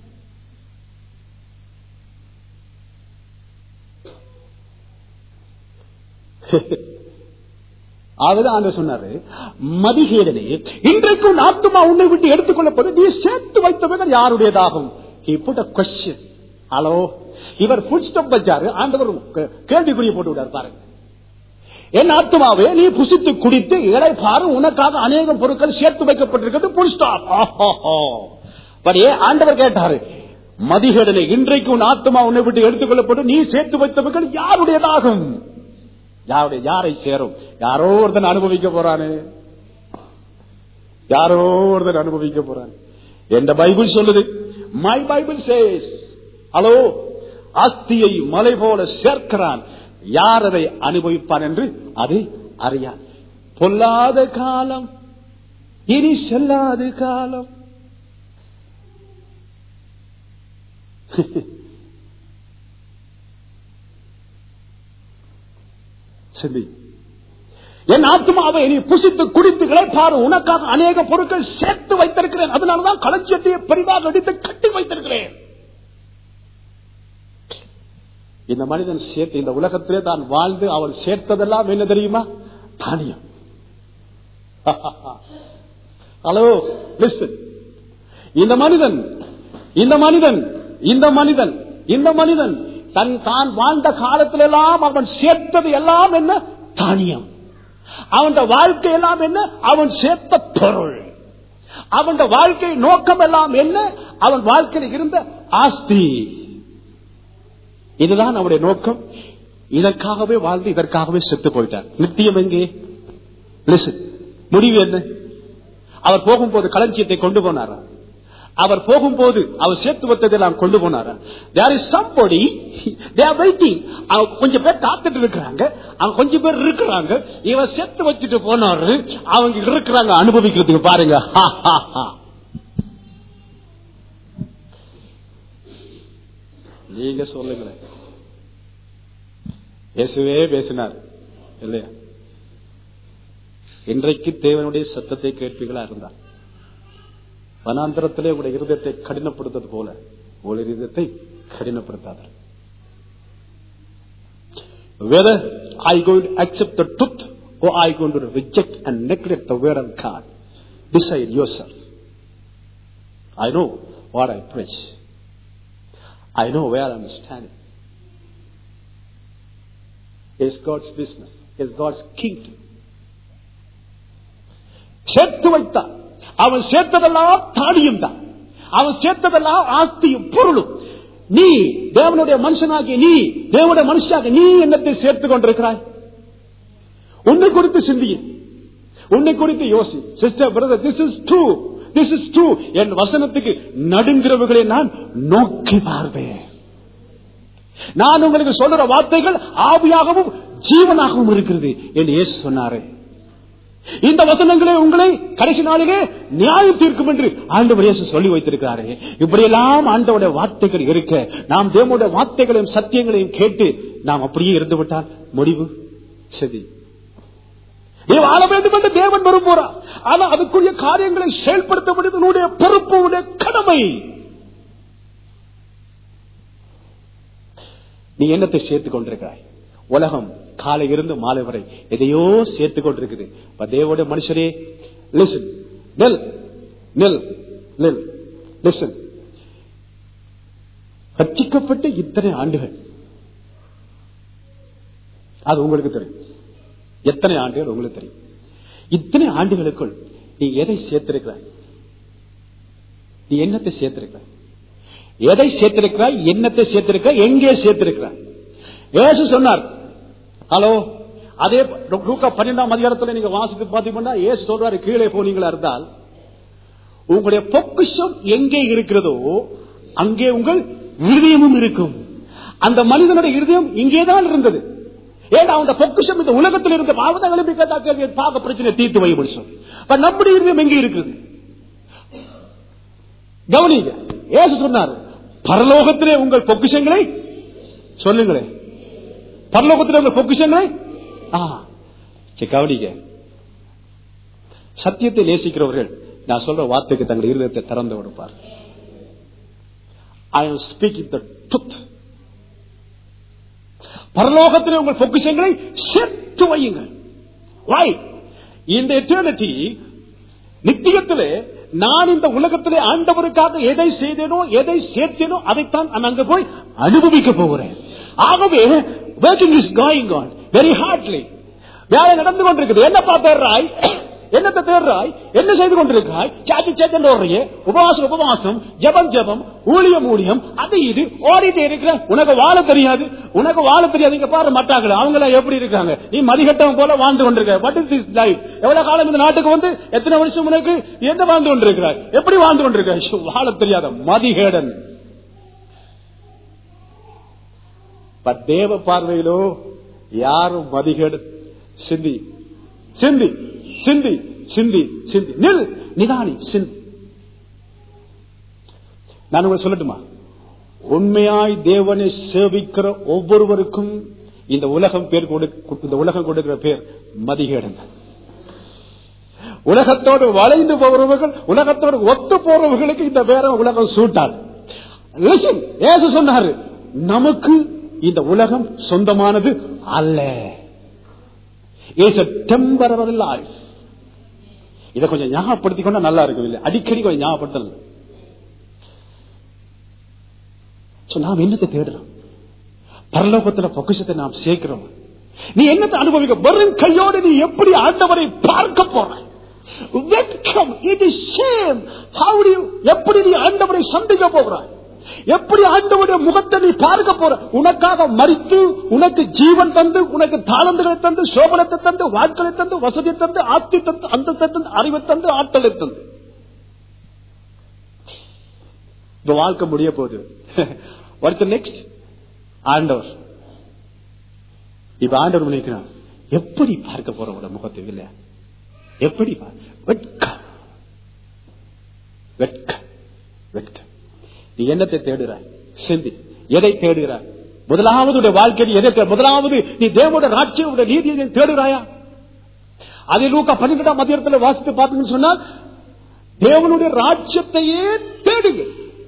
அதுதான் ஆண்டு சொன்னாரு மதிகேடனே இன்றைக்கு உன் ஆத்மா உன்னை விட்டு எடுத்துக்கொள்ளப்பது நீ சேர்த்து வைத்தவர்கள் யாருடையதாகும் He put a question. Hello இவர் புட் ஸ்டப் வச்சாரு ஆண்டவர் கே- கேள்விக்குறிய போட்டு விட்டார் பாருங்க என் ஆத்மாவே நீ புசித்து குடித்து இலை பாரு உனக்காக அநேக பொருட்கள் சேர்த்து வைக்கப்பட்டிருக்கிறது புல் ஸ்டாப் படியே ஆண்டவர் கேட்டாரு மதிகேடனை இன்றைக்கு உன் ஆத்மா உன்னை விட்டு எடுத்துக்கொள்ளப்பட்டு நீ சேர்த்து வைத்தவர்கள் யாருடையதாகும் யாருடைய யாரை சேரும் யாரோ ஒருத்தன் அனுபவிக்க போறானே யாரோ ஒருத்தன் அனுபவிக்க போறான் என்ற பைபிள் சொல்லுது மை பைபிள் சேஸ் ஹலோ ஆஸ்தியை மலை போல சேர்க்கிறான் யார் அதை அனுபவிப்பான் என்று அது அறியான் பொல்லாத காலம் இனி செல்லாத காலம் சிந்தி என் ஆத்மாவை நீ புசித்து குடித்து இழைப்பாரு உனக்காக அநேக பொருட்கள் சேர்த்து வைத்திருக்கிறேன் அதனாலதான் களஞ்சியத்தை பெரிதாக அடித்து கட்டி வைத்திருக்கிறேன் இந்த மனிதன் சேர்த்து இந்த உலகத்திலே தான் வாழ்ந்து அவன் சேர்த்ததெல்லாம் என்ன தெரியுமா தானியம் ஹலோ லிஸ்டன் இந்த மனிதன் இந்த மனிதன் இந்த மனிதன் இந்த மனிதன் தன் தான் வாழ்ந்த காலத்திலெல்லாம் அவன் சேர்த்தது எல்லாம் என்ன தானியம் அவன் வாழ்க்கை எல்லாம் என்ன அவன் சேர்த்த பொருள் அவன் வாழ்க்கை நோக்கம் எல்லாம் என்ன அவன் வாழ்க்கையில் இருந்த ஆஸ்தி இதுதான் அவருடைய நோக்கம் இதற்காகவே வாழ்ந்து இதற்காகவே செத்து போயிட்டார் நித்தியம் எங்கே Listen. முடிவு என்ன அவர் போகும்போது களஞ்சியத்தை கொண்டு போனாரா அவர் போகும்போது அவர் சேர்த்து வைத்ததெல்லாம் கொண்டு போனாரா there is somebody there waiting அவங்க கொஞ்சம் பேர் காத்துட்டு இருக்கிறாங்க அவங்க கொஞ்சம் பேர் இருக்கிறாங்க இவன் சேர்த்து வச்சுட்டு போனாரு அவங்க இருக்கிறாங்க அனுபவிக்கிறதுக்கு பாருங்க ஹா, ஹா, ஹா. நீங்க சொல்லுங்களேன் இயேசுவே பேசினார் இல்லையா இன்றைக்கு தேவனுடைய சத்தத்தை கேட்பீர்களா இருந்தார் வனாந்திரத்திலே உங்களுடைய இருதயத்தை கடினப்படுத்தது போல உங்களுடைய இருதயத்தை கடினப்படுத்தாத whether I going to accept the truth or I going to reject and neglect the word of God decide yourself I know what I preach I know where I'm standing It's God's business. It's God's kingdom. சேர்த்து வைத்தான் அவன் சேர்த்ததெல்லாம் தானியம் தான் அவன் சேர்த்ததெல்லாம் ஆஸ்தியும் பொருளும் நீ தேவனுடைய மனுஷனாகிய நீ தேவனுடைய மனுஷனாக நீ என்னத்தை சேர்த்துக் கொண்டிருக்கிறாய் உன்னை குறித்து சிந்திய உன்னை குறித்து யோசி sister brother this is true this is true என் வசனத்துக்கு நடுங்கிறவர்களை நான் நோக்கி பார்ப்பேன் நான் உங்களுக்கு சொல்ற வார்த்தைகள் ஆவியாகவும் ஜீவனாகவும் இருக்கிறது என்று இயேசு சொன்னாரே இந்த வசனங்களே உங்களை கடைசி நாளிலே நியாயம் தீர்க்கும் என்று ஆண்டவர் இயேசு சொல்லி வைத்திருக்கிறாரே இப்படியெல்லாம் ஆண்டவுடைய வார்த்தைகள் இருக்க நாம் தேவனுடைய வார்த்தைகளையும் சத்தியங்களையும் கேட்டு நாம் அப்படியே இருந்து விட்டால் முடிவு சரி நீ வாழ வேண்டும் என்று தேவன் விரும்புகிறார் ஆனா அதுக்குரிய காரியங்களை செயல்படுத்த வேண்டியது உன்னுடைய பொறுப்பு உன்னுடைய கடமை நீ என்னத்தை சேர்த்துக் கொண்டிருக்கிறாய் உலகம் காலை இருந்து மாலை வரை எதையோ சேர்த்துக் கொண்டிருக்குது இப்ப தேவோட மனுஷரே லிசன் நெல் நெல் நெல் லிசன் ரட்சிக்கப்பட்ட இத்தனை ஆண்டுகள் அது உங்களுக்கு தெரியும் எத்தனை ஆண்டுகள் உங்களுக்கு தெரியும் இத்தனை ஆண்டுகளுக்குள் நீ எதை சேர்த்திருக்கிறாய் நீ என்னத்தை சேர்த்திருக்கிறாய் எதை சேர்த்திருக்கிறாய் என்னத்தை சேர்த்திருக்கிறாய் எங்கே சேர்த்திருக்கிறாய் ஏசு சொன்னார் ஹலோ அதே லூக்கா பன்னெண்டாம் அதிகாரத்தில் நீங்க வாசித்து பாத்தீங்கன்னா ஏசு சொல்றாரு கீழே போனீங்களா இருந்தால் உங்களுடைய பொக்கிஷம் எங்கே இருக்கிறதோ அங்கே உங்கள் இருதயமும் இருக்கும் அந்த மனிதனுடைய இருதயம் இங்கேதான் இருந்தது ஏன்னா அந்த பொக்கிஷம் இந்த உலகத்தில் இருந்த பாவத எழுப்பி கேட்டா கேள்வி பாக பிரச்சனை தீர்த்து வை முடிச்சோம் இப்ப நம்முடைய இருதயம் எங்கே இருக்குது கவனிங்க ஏசு சொன்னார் பரலோகத்திலே உங்கள் பொக்கிஷங்களை சொல்லுங்களேன் பரலோகத்திலே உங்கள் பொக்கிஷங்களை ஆ, சரி, கவனிங்க சத்தியத்தை நேசிக்கிறவர்கள் நான் சொல்ற வார்த்தைக்கு தங்கள் இருதயத்தை திறந்து கொடுப்பார் I am speaking the truth பரலோகத்திலே உங்கள் பொக்கிஷங்களை சேர்த்து வையுங்கள் Why? இந்த எட்டர்னிட்டி நித்தியத்திலே நான் இந்த உலகத்திலே ஆண்டவருக்காக எதை செய்தேனோ எதை சேர்த்தேனோ அதைத்தான் நான் அங்க போய் அனுபவிக்க போகிறேன் ஆகவே working is going on very hardly வேலை நடந்து கொண்டிருக்குது என்னப்பா தேர்றாய் என்னத்தை தேர்றாய் என்ன செய்து கொண்டிருக்கிறாய் சாச்சி சேச்சன் ஓடுறிய உபவாசம் உபவாசம் ஜபம் ஜபம் ஊழியம் ஊழியம் அது இது ஓடிட்டு இருக்கிற உனக்கு வாழ தெரியாது உனக்கு வாழ தெரியாது இங்க பாரு மாட்டாங்களே அவங்க எல்லாம் எப்படி இருக்காங்க நீ மதிகட்டவன் போல வாழ்ந்து கொண்டிருக்க வாட் இஸ் திஸ் லைஃப் எவ்வளவு காலம் இந்த நாட்டுக்கு வந்து எத்தனை வருஷம் உனக்கு என்ன வாழ்ந்து கொண்டிருக்கிறாய் எப்படி வாழ்ந்து கொண்டிருக்கிறாய் ஐயோ, வாழ தெரியாத மதிகேடன் பட் தேவ பார்வையிலோ யாரும் மதிகேடு சிந்தி சிந்தி சிந்தி சிந்தி சிந்தி நில் நிதானி சிந்தி நான் உங்களுக்கு சொல்லட்டுமா உண்மையாய் தேவனை சேவிக்கிற ஒவ்வொருவருக்கும் இந்த உலகம் பேர் கொடுக்க இந்த உலகம் கொடுக்கிற பேர் மதிகேடன் உலகத்தோடு வளைந்து போறவர்கள் உலகத்தோடு ஒத்து போறவர்களுக்கு இந்த பேர உலகம் சூட்டாது Listen, இயேசு சொன்னாரு நமக்கு இந்த உலகம் சொந்தமானது அல்ல இட்ஸ் a temporary life இதை கொஞ்சம் ஞாபகப்படுத்திக் கொண்டா நல்லா இருக்கும் இல்ல அடிக்கடி கொஞ்சம் ஞாபகப்படுத்தணும் So, நாம் என்னத்தை தேடுறோம் பரலோகத்துல பொக்கிஷத்தை நாம் சேர்க்கிறோம் நீ என்னத்தை அனுபவிக்க வெறும் கையோடு நீ எப்படி ஆண்டவரை பார்க்க போறாய் வெட்கம் இது shame how do you எப்படி நீ ஆண்டவரை சந்திக்க போகிறாய் எப்படி ஆண்டவருடைய முகத்தை நீ பார்க்க போற உனக்காக மறித்து உனக்கு ஜீவன் தந்து உனக்கு தாளந்துகளை தந்து சோபனத்தை தந்து வாட்களை தந்து வசதி தந்து ஆத்தி தந்து அந்த தந்து அறிவை தந்து ஆற்றலை தந்து இந்த வாழ்க்கை முடிய போகுது அடுத்த நெக்ஸ்ட் ஆண்டவர் இப்ப ஆண்டவர் நினைக்கிறான் எப்படி பார்க்க போற உட முகத்தை இல்ல எப்படி பா- வெட்கம் வெட்கம் வெட்கம் நீ என்னத்தை தேடுறாய் சிந்தி எதை தேடுகிறாய் முதலாவது உடைய வாழ்க்கையில் எதை தே- முதலாவது நீ தேவோட ராட்சியோட நீதியை நீ தேடுகிறாயா அதை லூக்கா பன்னிரெண்டாம் மதியத்தில் வாசித்து பார்த்தீங்கன்னு சொன்னால் தேவனுடைய ராஜ்யத்தையே தேடுங்க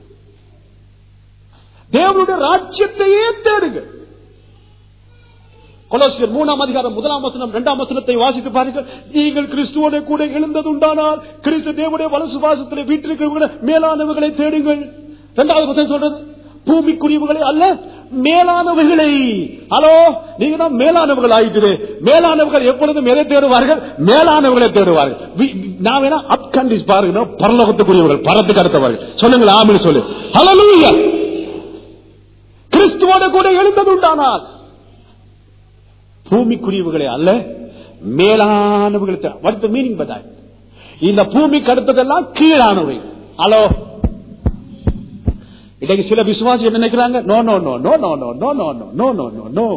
தேவனுடைய ராஜ்யத்தையே தேடுங்க கொலோசியர் மூணாம் அதிகாரம் முதலாம் வசனம் இரண்டாம் வசனத்தை வாசித்து பாருங்கள் நீங்கள் கிறிஸ்துவோட கூட எழுந்ததுண்டானால் கிறிஸ்து தேவனுடைய வலசு வாசத்திலே வீட்டிற்கிறவங்களை மேலானவர்களை தேடுங்கள் இரண்டாவது வசனம் சொல்றது பூமிக்குரியவுகளை அல்ல மேலானவைகளை ஹலோ நீங்க தான் மேலானவர்கள் ஆயிட்டு மேலானவர்கள் எப்பொழுதும் எதை தேடுவார்கள் மேலானவர்களை தேடுவார்கள் வி- வி- நான் வேணா அப் கண்டிஸ் பாருங்க பரலோகத்துக்குரியவர்கள் பரத்துக்கு அடுத்தவர்கள் சொல்லுங்கள் ஆமின்னு சொல்லு ஹalleluya கிறிஸ்துவோட கூட எழுந்தது உண்டானால் பூமிக்குரியவுகளை அல்ல மேலானவர்களை வாட் மீனிங் பதா இந்த பூமிக்கு அடுத்ததெல்லாம் கீழானவை ஹலோ இன்னைக்கு சில விசுவாசி என்ன நினைக்கிறாங்க no no no no no no no no no no no no no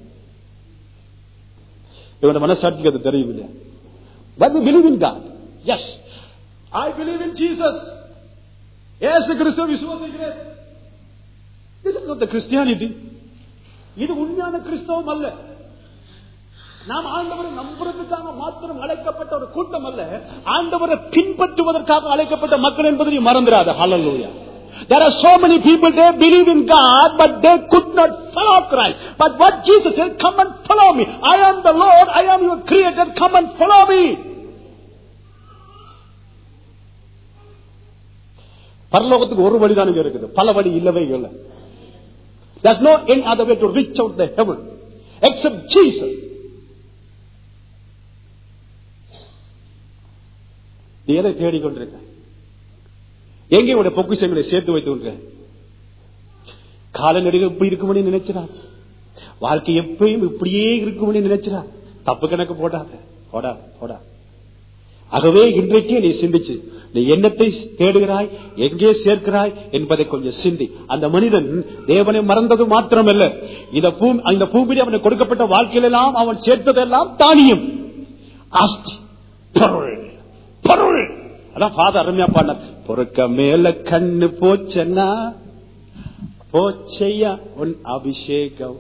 இவன மனசாட்சிக்கு அது தெரியும் இல்லையா But we believe in God. Yes. I believe in Jesus. ஏசு கிறிஸ்துவ விசுவாசிக்கிறேன் This is not the Christianity. இது உண்மையான கிறிஸ்தவம் அல்ல நாம் ஆண்டவரை நம்புறதுக்காக மாத்திரம் அழைக்கப்பட்ட ஒரு கூட்டம் அல்ல ஆண்டவரை பின்பற்றுவதற்காக அழைக்கப்பட்ட மக்கள் என்பதை நீ மறந்துடாத ஹalleluya There are so many people they believe in God, but they could not follow Christ. But what Jesus said, come and follow me. I am the Lord, I am your creator, come and follow me. பரலோகத்துக்கு ஒரு வழிதான் இருக்குது பல வழி இல்லவே இல்லை There's no any other way to reach out the heaven except Jesus. நீ எதை தேடிக்கொண்டிருக்க எங்கே உடைய பொக்கிஷங்களை சேர்த்து வைத்து கொண்டிருக்க காலநடிகை இப்படி இருக்கும்னு நினைச்சிடா வாழ்க்கை எப்பயும் இப்படியே இருக்கும்னு நினைச்சிடா தப்பு கணக்கு போடாத போடா போடா ஆகவே இன்றைக்கே நீ சிந்திச்சு நீ என்னத்தை தேடுகிறாய் எங்கே சேர்க்கிறாய் என்பதை கொஞ்சம் சிந்தி அந்த மனிதன் தேவனை மறந்தது மாத்திரமல்ல இந்த பூ இந்த பூமியில் அவனுக்கு கொடுக்கப்பட்ட வாழ்க்கையிலெல்லாம் அவன் சேர்த்ததெல்லாம் தானியம் ஆஸ்தி பொருள் பொருள் அதான் ஃபாதர் அருமையா பாடின பொறுக்க மேல கண்ணு போச்சன்னா போச்சையா உன் அபிஷேகம்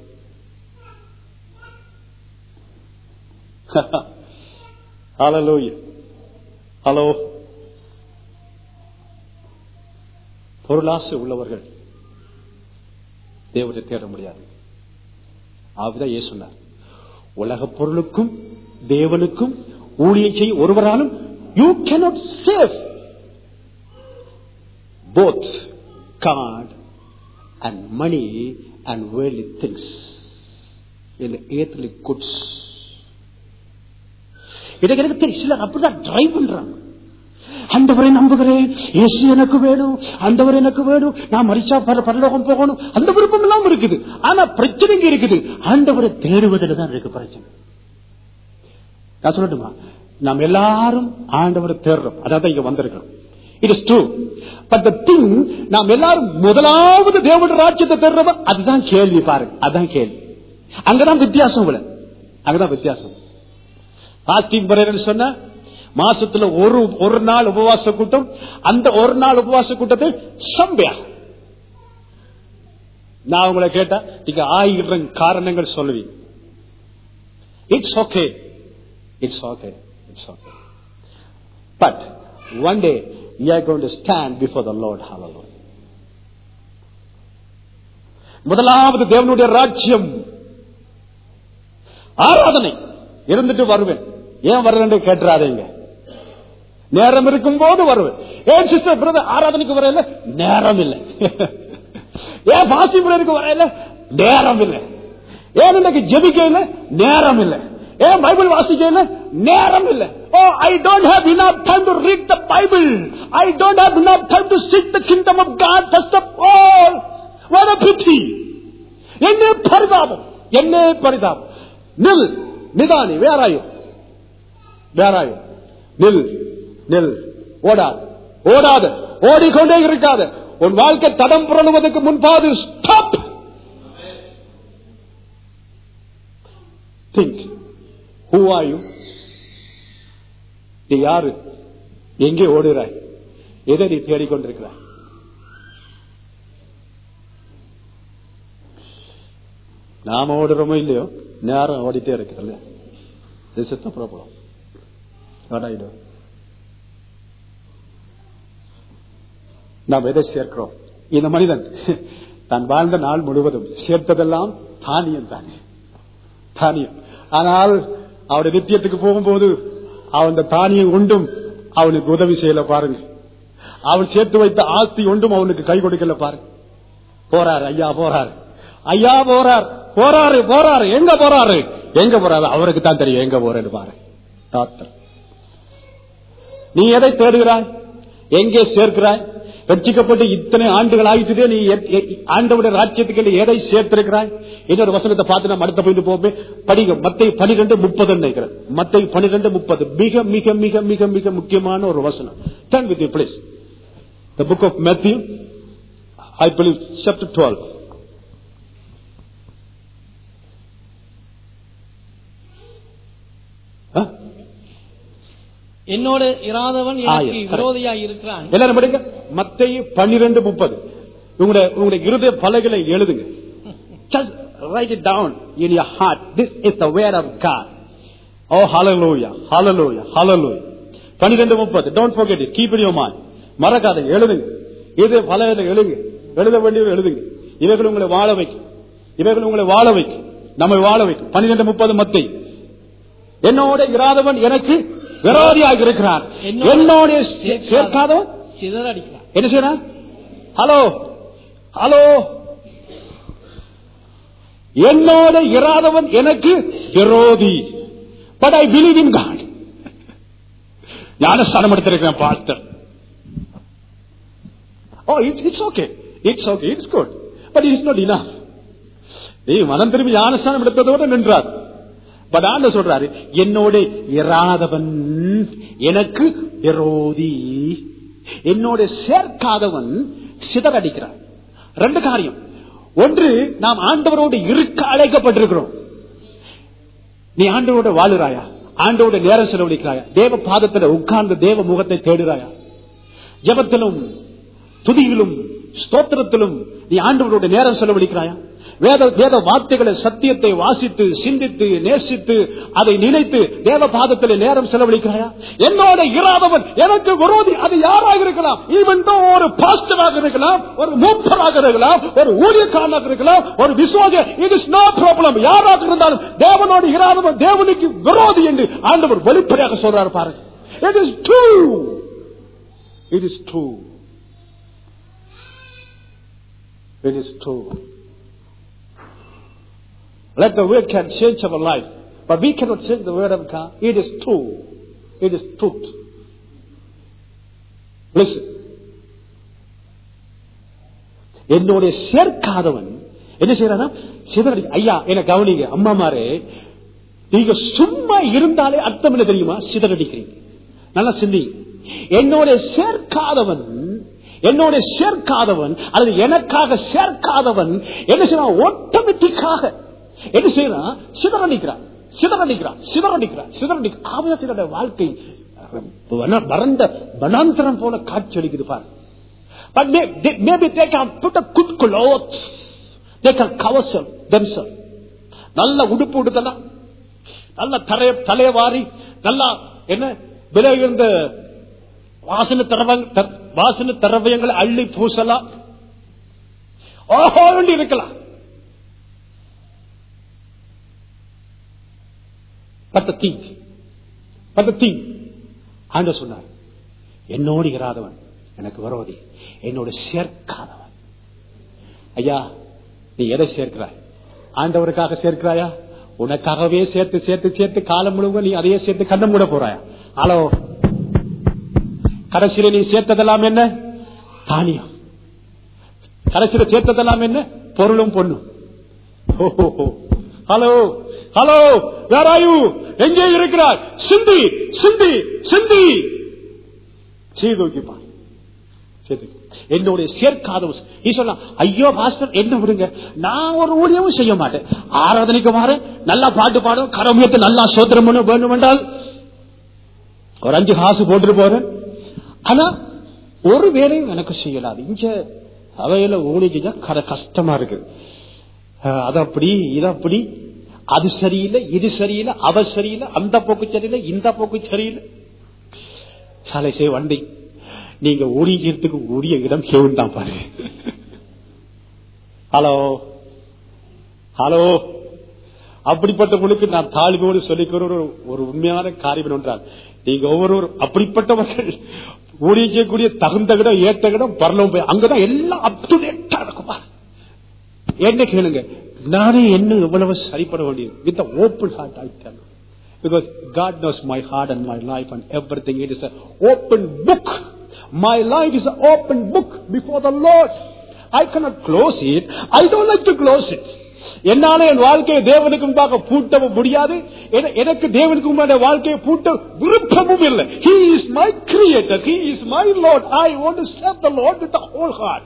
ஹalleluya ஹலோ பொருளாசை உள்ளவர்கள் தேவனை தேட முடியாது ஆவிதான் ஏன் சொன்னார் உலக பொருளுக்கும் தேவனுக்கும் ஊழியம் செய்ய ஒருவராலும் you cannot save both God and money and வேர்லி திங்ஸ் in earthly goods எனக்கு எனக்கு தெரியும் சிலர் அப்படிதான் டிரைவ் பண்றாங்க அந்தவரை நம்புகிறேன் இயேசு எனக்கு வேணும் அந்தவர் எனக்கு வேணும் நான் மரிச்சா பர பரலோகம் போகணும் அந்த விருப்பம் எல்லாம் இருக்குது ஆனா பிரச்சனை இங்க இருக்குது ஆண்டவரை தேடுவதில் தான் இருக்கு பிரச்சனை நான் சொல்லட்டுமா நாம் எல்லாரும் ஆண்டவரை தேடுறோம் அதான் இங்க வந்திருக்கிறோம் it is true but the thing நாம் எல்லாரும் முதலாவது தேவனுடைய ராஜ்யத்தை தேடுறோம் அதுதான் கேள்வி பாருங்க அதுதான் கேள்வி அங்கதான் வித்தியாசம் உள்ள அங்கதான் வித்தியாசம் பாஸ்டிங் பிரேயர்னு சொன்ன மாசத்துல ஒரு ஒரு நாள் உபவாச கூட்டம் அந்த ஒரு நாள் உபவாச கூட்டத்தை சம்பியா நான் உங்களை கேட்டா நீங்க ஆயிரம் காரணங்கள் சொல்லுவீங்க it's okay it's okay it's okay but one day you are going to stand before the Lord ஹalleluya முதலாவது தேவனுடைய ராஜ்யம் ஆராதனை இருந்துட்டு வருவேன் ஏன் வரலன்னு கேட்டுறாதீங்க நேரம் இருக்கும் போது வருவேன் ஏன் சிஸ்டர் பிரதர் ஆராதனைக்கு வரையில நேரம் இல்லை ஏன் பாசி பிரதருக்கு வரையில நேரம் இல்லை ஏன் இன்னைக்கு ஜெபிக்கல நேரம் இல்லை ஏன் பைபிள் வாசிக்கல நேரம் இல்லை oh I don't have enough time to read the Bible I don't have enough time to seek the kingdom of God first of all what a pity என்ன பரிதாபம் என்ன பரிதாபம் நில் நிதானி வேறாயும் வேறாயும் நில் நில் ஓடாது ஓடாத ஓடிக்கொண்டே இருக்காத உன் வாழ்க்கை தடம் புரளுவதற்கு முன்பாது stop think who are you நீ யாரு எங்கே ஓடுகிறாய் எதை நீ தேடிக்கொண்டிருக்கிறாய் நாம ஓடுறோமோ இல்லையோ நேரம் ஓடிட்டே இருக்குதுல்ல this is the problem what I do நாம் எதை சேர்க்கிறோம் இந்த மனிதன் தான் வாழ்ந்த நாள் முழுவதும் சேர்த்ததெல்லாம் தானியம் தானே தானியம் ஆனால் அவருடைய நித்தியத்துக்கு போகும்போது அவன் தானியம் ஒன்றும் அவனுக்கு உதவி செய்யல பாருங்க அவன் சேர்த்து வைத்த ஆஸ்தி ஒன்றும் அவனுக்கு கை கொடுக்கல பாருங்க போறாரு ஐயா போறாரு ஐயா போறார் போறாரு போறாரு எங்க போறாரு எங்க போறாரு அவருக்கு தான் தெரியும் எங்க போறேன்னு பாரு டாக்டர் நீ எதை தேடுகிறாய் எங்கே சேர்க்கிறாய் ரட்சிக்கப்பட்டு இத்தனை ஆண்டுகள் ஆகிட்டதே நீ எ- எ- ஆண்டவுடைய ராஜ்யத்துக்கு நீ எதை சேர்த்திருக்கிறாய் இன்னொரு வசனத்தை பார்த்து நம்ம அடுத்த போயிட்டு போப்பே படிங்க மத்தை பனிரெண்டு முப்பது நினைக்கிறேன் மத்தை பனிரெண்டு முப்பது மிக மிக மிக மிக மிக முக்கியமான ஒரு வசனம் turn with you please the book of Matthew I believe chapter twelve என்னோடு இராதவன் Ah, எனக்கு yes, correct. விரோதியாய் இருக்கிறான் எல்லாரும் படிங்க மத்திய பன்னிரண்டு முப்பது உங்களுடைய உங்களுடைய இருதய பலகைகளை எழுதுங்க Just write it down in your heart. This is the word of God. Oh ஹalleluya ஹalleluya ஹalleluya 12 30 don't forget it keep it in your mind மறக்காதீங்க எழுதுங்க இது பல எழுதுங்க எழுத வேண்டியது எழுதுங்க இவைகள் உங்களை வாழ வைக்கும் இவைகள் உங்களை வாழ வைக்கும் நம்மை வாழ வைக்கும் 12 முப்பது மத்தை என்னோட இராதவன் எனக்கு விரோதியாக இருக்கிறான் என்னோட என்னோட சே- சேர்க்காதவன் சிதறடிக்கிறார் என்ன செய்யறான் ஹலோ ஹலோ என்னோட இராதவன் எனக்கு விரோதி but I believe in God ஞானஸ்தானம் எடுத்திருக்கிறேன் pastor oh it's it's okay it's okay it's good but it's not enough நீ மனம் திரும்பி ஞானஸ்தானம் எடுத்ததோடு நின்றார் பட் ஆண்ட சொல்றாரு என்னோட இராதவன் எனக்கு விரோதி என்னோட சேர்க்காதவன் சிதறடிக்கிறான் ரெண்டு காரியம் ஒன்று நாம் ஆண்டவரோடு இருக்க அழைக்கப்பட்டிருக்கிறோம் நீ ஆண்டவரோட வாழுறாயா ஆண்டவரோட நேரம் செலவழிக்கிறாயா தேவ பாதத்துல உட்கார்ந்து தேவ முகத்தை தேடுறாயா ஜெபத்திலும் துதியிலும் ஸ்தோத்திரத்திலும் நீ ஆண்டவரோட நேரம் செலவழிக்கிறாயா வேத வேத வார்த்தைகளை சத்தியத்தை வாசித்து சிந்தித்து நேசித்து அதை நினைத்து தேவ பாதத்தில் நேரம் செலவழிக்கிறாயா என்னோட இராதவன் எனக்கு விரோதி அது யாராக இருக்கலாம் ஈவன் ஒரு பாஸ்டராக இருக்கலாம் ஒரு மூப்பராக இருக்கலாம் ஒரு ஊழியக்காரனாக இருக்கலாம் ஒரு விசுவாச இட் இஸ் நோ ப்ராப்ளம் யாராக இருந்தாலும் தேவனோடு இராதவன் தேவனுக்கு விரோதி என்று ஆண்டவர் வெளிப்படையாக சொல்றாரு பாருங்க it is true it is true It is true. Let the word can change our life, but we cannot change the word of God. It is true. It is truth. Listen. என்னுடைய சேர்க்காதவன் என்ன செய்யறானா சிதறடி ஐயா என்ன கவனிங்க அம்மாமாரே நீங்க சும்மா இருந்தாலே அர்த்தம் என்ன தெரியுமா சிதறடிக்கிறீங்க நல்லா சிந்தி என்னுடைய சேர்க்காதவன் என்னோட சேர்க்காதவன் அல்லது எனக்காக சேர்க்காதவன் என்ன செய்யறான் ஆட்டோமேட்டிக்காக என்ன செய்யறான் சிதறடிக்கிறான் சிதறடிக்கிறான் சிதறடிக்கிறான் சிதறடி ஆபத்தினோட வாழ்க்கை வன- வறண்ட வனாந்தரம் போல காட்சி அளிக்குது பாரு But may, they, maybe they can put a good clothes. They can cover some, themselves. நல்ல உடுப்பு உடுத்தலாம் நல்ல தரைய தலைய வாரி நல்லா என்ன விலை உயர்ந்த வாசன திரவ வாசன திரவியங்களை அள்ளி பூசலாம் ஓஹோ என்று இருக்கலாம் பத்த தீ பத்த தீ ஆண்ட சொன்னார் என்னோடு இராதவன் எனக்கு விரோதி என்னோட சேர்க்காதவன் ஐயா நீ எதை சேர்க்கிறாய் ஆண்டவருக்காக சேர்க்கிறாயா உனக்காகவே சேர்த்து சேர்த்து சேர்த்து காலம் முழுவதும் நீ அதையே சேர்த்து கண்ணம் கூட போறாயா ஹலோ கடைசியில நீ சேர்த்ததெல்லாம் என்ன தானியம் கடைசியில சேர்த்ததெல்லாம் என்ன பொருளும் பொண்ணும் ஹலோ ஹலோ யாராயு எங்கே இருக்கிறார் சிந்தி சிந்தி சிந்தி சீதூக்கிப்பான் என்னுடைய சேர்க்காத நீ சொன்ன ஐயோ பாஸ்டர் என்ன விடுங்க நான் ஒரு ஊழியமும் செய்ய மாட்டேன் ஆராதனைக்கு மாற நல்லா பாட்டு பாடும் கரமியத்தை நல்லா சோத்திரம் பண்ண வேண்டும் என்றால் ஒரு அஞ்சு காசு போட்டு போறேன் ஆனா ஒரு வேலையும் எனக்கு செய்யலாது இங்க அவையில ஊழிச்சா கட கஷ்டமா இருக்கு அஹ், அது அப்படி இது அப்படி அது சரியில்லை இது சரியில்லை அவ சரியில்லை அந்த போக்கு சரியில்லை இந்த போக்கு சரியில்லை சாலை செய் வண்டி நீங்க ஊழியத்துக்கு உரிய இடம் கேவன் தான் பாருங்க ஹலோ ஹலோ அப்படிப்பட்டவர்களுக்கு நான் தாழ்மையோடு சொல்லிக்கிற ஒரு ஒரு உண்மையான காரியம் என்றால் நீங்க ஒவ்வொரு அப்படிப்பட்டவர்கள் ஊழிய செய்யக்கூடிய தகுந்த இடம் ஏற்ற இடம் பரலவும் போய் அங்கதான் எல்லாம் அப் டு டேட்டா இருக்குமா என்ன கேளுங்க நானே என்ன எவ்வளவு சரிப்பட வேண்டியது வித் ஓப்பன் ஹார்ட் ஆயிட்டாங்க because God knows my heart and my life and everything. It is an open book. My life is an open book before the Lord. I cannot close it. I don't like to close it. என்னால என் வாழ்க்கையை தேவனுக்கு முன்பாக பூட்டவும் முடியாது என- எனக்கு தேவனுக்கு முன்னாடி வாழ்க்கையை பூட்ட விருப்பமும் இல்லை He is my creator. He is my Lord. I want to serve the Lord with the whole heart.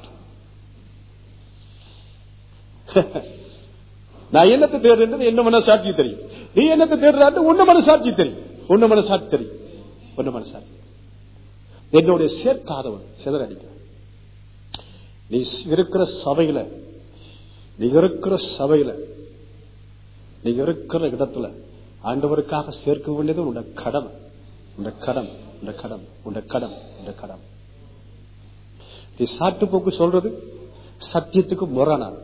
நான் என்னத்தை தேடுறது என்ன மனசாட்சி தெரியும் நீ என்னத்தை தேடுறாரு உன்ன மனசாட்சி தெரியும் உன்ன மனசாட்சி தெரியும் உன்ன மனசாட்சி என்னுடைய சேர்க்காதவன் சிதறடிக்க நீ இருக்கிற சபையில நீ இருக்கிற சபையில நீ இருக்கிற இடத்துல ஆண்டவருக்காக சேர்க்க வேண்டியது உன்னுடைய கடமை உன்னுடைய கடமை உன்னுடைய கடமை உன்னுடைய கடமை உன்னுடைய கடமை நீ சாட்டு போக்கு சொல்றது சத்தியத்துக்கு முரணானது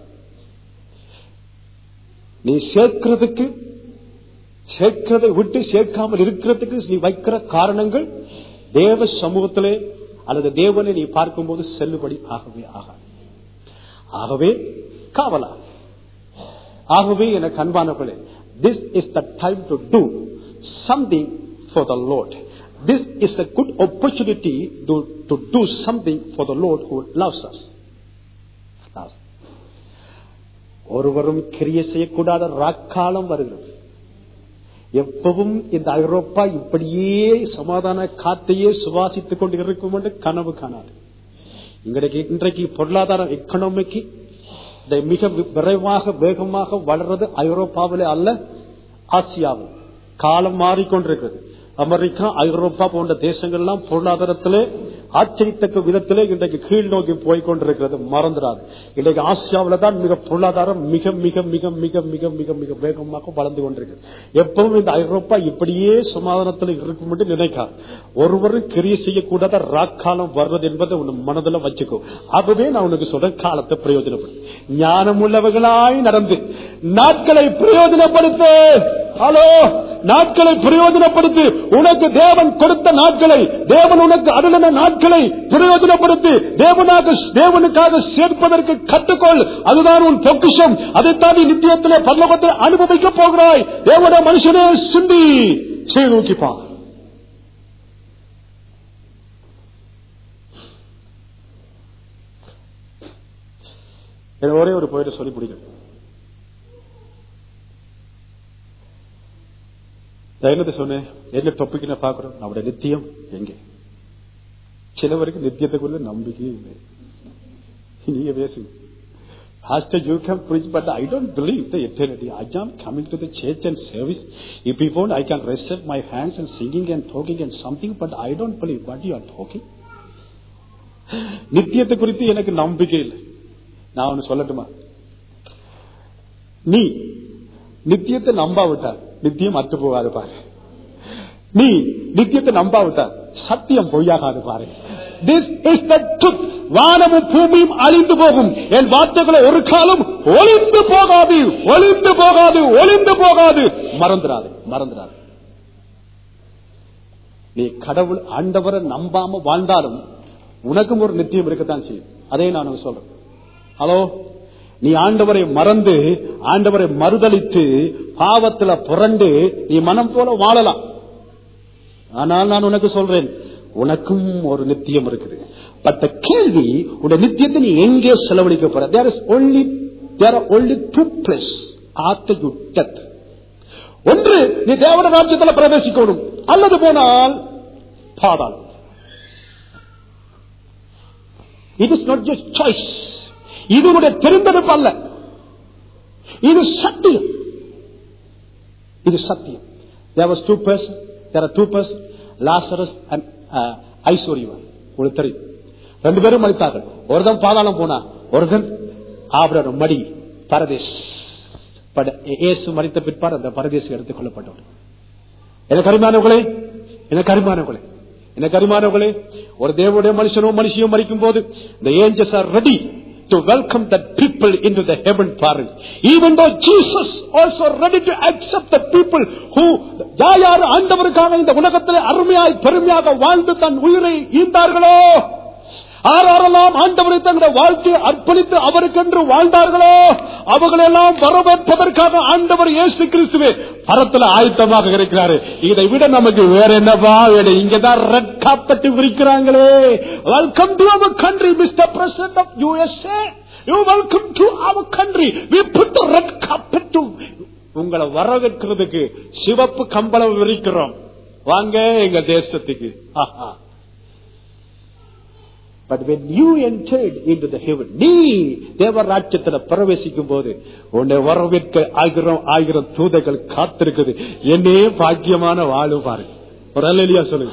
நீ சேர்க்கிறதுக்கு சேர்க்கிறதை விட்டு சேர்க்காமல் இருக்கிறதுக்கு நீ வைக்கிற காரணங்கள் தேவ சமூகத்திலே அல்லது தேவனை நீ பார்க்கும்போது செல்லுபடி ஆகவே ஆகாது ஆகவே காவலா ஆகவே எனக்கு அன்பானவர்களே this is the time to do something for the Lord this is a good opportunity to to do something for the Lord who loves us Loves. ஒருவரும் கிரிய செய்யக்கூடாத ராக்காலம் வருகிறது எப்பவும் இந்த ஐரோப்பா இப்படியே சமாதான காத்தையே சுவாசித்துக் கொண்டு இருக்கும் என்று கனவு காணாது இன்றைக்கு இன்றைக்கு பொருளாதார எக்கனாமிக்கு இந்த மிக விரைவாக வேகமாக வளர்றது ஐரோப்பாவிலே அல்ல ஆசியாவில் காலம் மாறிக்கொண்டிருக்கிறது அமெரிக்கா ஐரோப்பா போன்ற தேசங்கள் எல்லாம் பொருளாதாரத்திலே ஆச்சரியத்தக்க விதத்திலே இன்றைக்கு கீழ் நோக்கி போய்கொண்டிருக்கிறது மறந்துடாது இன்றைக்கு ஆசியாவில தான் மிக பொருளாதாரம் மிக மிக மிக மிக மிக மிக மிக வேகமாக வளர்ந்து கொண்டிருக்கிறது எப்பவும் இந்த ஐரோப்பா இப்படியே சமாதானத்தில் இருக்கும் என்று நினைக்காது ஒருவரும் கிரிய செய்யக்கூடாத ராக்காலம் வர்றது என்பதை உன் மனதில் வச்சுக்கோ அப்பவே நான் உனக்கு சொல்றேன் காலத்தை பிரயோஜனப்படும் ஞானம் உள்ளவர்களாய் நடந்து நாட்களை பிரயோஜனப்படுத்து ஹலோ நாட்களை பிரயோஜனப்படுத்தி உனக்கு தேவன் கொடுத்த நாட்களை தேவன் உனக்கு அருளின நாட்களை பிரயோஜனப்படுத்தி தேவனாக தேவனுக்காக சேர்ப்பதற்கு கற்றுக்கொள் அதுதான் உன் பொக்கிஷம் அதைத்தான் நீ நித்தியத்திலே பல்லவத்தில் அனுபவிக்க போகிறாய் தேவன மனுஷனே சிந்தி செய்து நோக்கிப்பா ஒரே ஒரு போயிட்டு சொல்லி பிடிக்கும் நான் என்னது சொன்னேன் என்ன டொப்பிக் நான் பாக்குறோம் நம்முடைய நித்தியம் எங்கே சிலவருக்கு நித்தியத்துக்குள்ள நம்பிக்கையே இல்லை நீங்க பேசுங்க Pastor, you can preach, but I don't believe the eternity. I am coming to the church and service. If you want, I can rest up my hands and singing and talking and something, but I don't believe what you are talking. நித்தியத்தை குறித்து எனக்கு நம்பிக்கை இல்லை நான் ஒன்னு சொல்லட்டுமா நீ நித்தியத்தை நம்பாவிட்டார் நித்தியம் அத்து போகாது பாரு நீ நித்தியத்தை நம்பாவிட்டார் சத்தியம் பொய்யாகாது பாரு திஸ் இஸ் த ட்ரூத் வானமும் பூமியும் அழிந்து போகும் என் வார்த்தைகளை ஒரு காலம் ஒளிந்து போகாது ஒளிந்து போகாது ஒளிந்து போகாது மறந்துடாது மறந்துடாது நீ கடவுள் ஆண்டவரை நம்பாம வாழ்ந்தாலும் உனக்கும் ஒரு நித்தியம் இருக்கத்தான் செய்யும் அதே நான் சொல்றேன் ஹலோ நீ ஆண்டவரை மறந்து ஆண்டவரை மறுதளித்து பாவத்துல புரண்டு நீ மனம் போல வாழலாம் ஆனால் நான் உனக்கு சொல்றேன் உனக்கும் ஒரு நித்தியம் இருக்குது பட் கேள்வி உடைய நித்தியத்தை நீ எங்கே செலவழிக்க போற there is only there are only two place after you death ஒன்று நீ தேவட ராஜ்யத்தில் பிரவேசிக்கணும் அல்லது போனால் பாதாளம் it is not just choice இது உன்னுடைய தெரிந்தெடுப்பு அல்ல இது சத்தியம் இது சத்தியம் there was two person there are two person Lazarus and ஐஸ்வர்யா உங்களுக்கு தெரியும் ரெண்டு பேரும் மடித்தார்கள் ஒருதன் பாதாளம் போனா ஒருதன் ஆபரோட மடி பரதேஷ் இயேசு மறித்த பிற்பாடு அந்த பரதேசி எடுத்துக் கொள்ளப்பட்டவர் என கரிமானவர்களே என கரிமானவர்களே என கரிமானவர்களே ஒரு தேவனுடைய மனுஷனோ மனுஷியோ மறிக்கும் போது இந்த angels are ready to welcome the people into the heaven பாருங்க even though Jesus also ready to accept the people who யார் யார் ஆண்டவருக்காக இந்த உலகத்தில் அருமையாய் பெருமையாக வாழ்ந்து தன் உயிரை ஈந்தார்களோ ஆறாரெல்லாம் ஆண்டவரை தங்களுடைய வாழ்க்கையை அர்ப்பணித்து அவருக்கென்று வாழ்ந்தார்களோ அவர்களெல்லாம் வரவேற்பதற்காக ஆண்டவர் இயேசு கிறிஸ்துவே பரத்துல ஆயத்தமாக இருக்கிறாரு இதை விட நமக்கு வேற என்னவா வேணும் இங்கதான் ரெட் காப்பட்டு விரிக்கிறாங்களே welcome to our country mister president of USA you welcome to our country we put red carpet to உங்களை வரவேற்கிறதுக்கு சிவப்பு கம்பளம் விரிக்கிறோம் வாங்க எங்க தேசத்துக்கு ஆஹா but when you entered in to heaven நீ தேவராட்சத்தில் பிரவேசிக்கும் போது உன்னை வரவேற்க ஆயிரம் ஆயிரம் தூதைகள் காத்திருக்குது என்னே பாக்கியமான வாழு பாருங்க ஒரு அல்லா சொல்லுங்க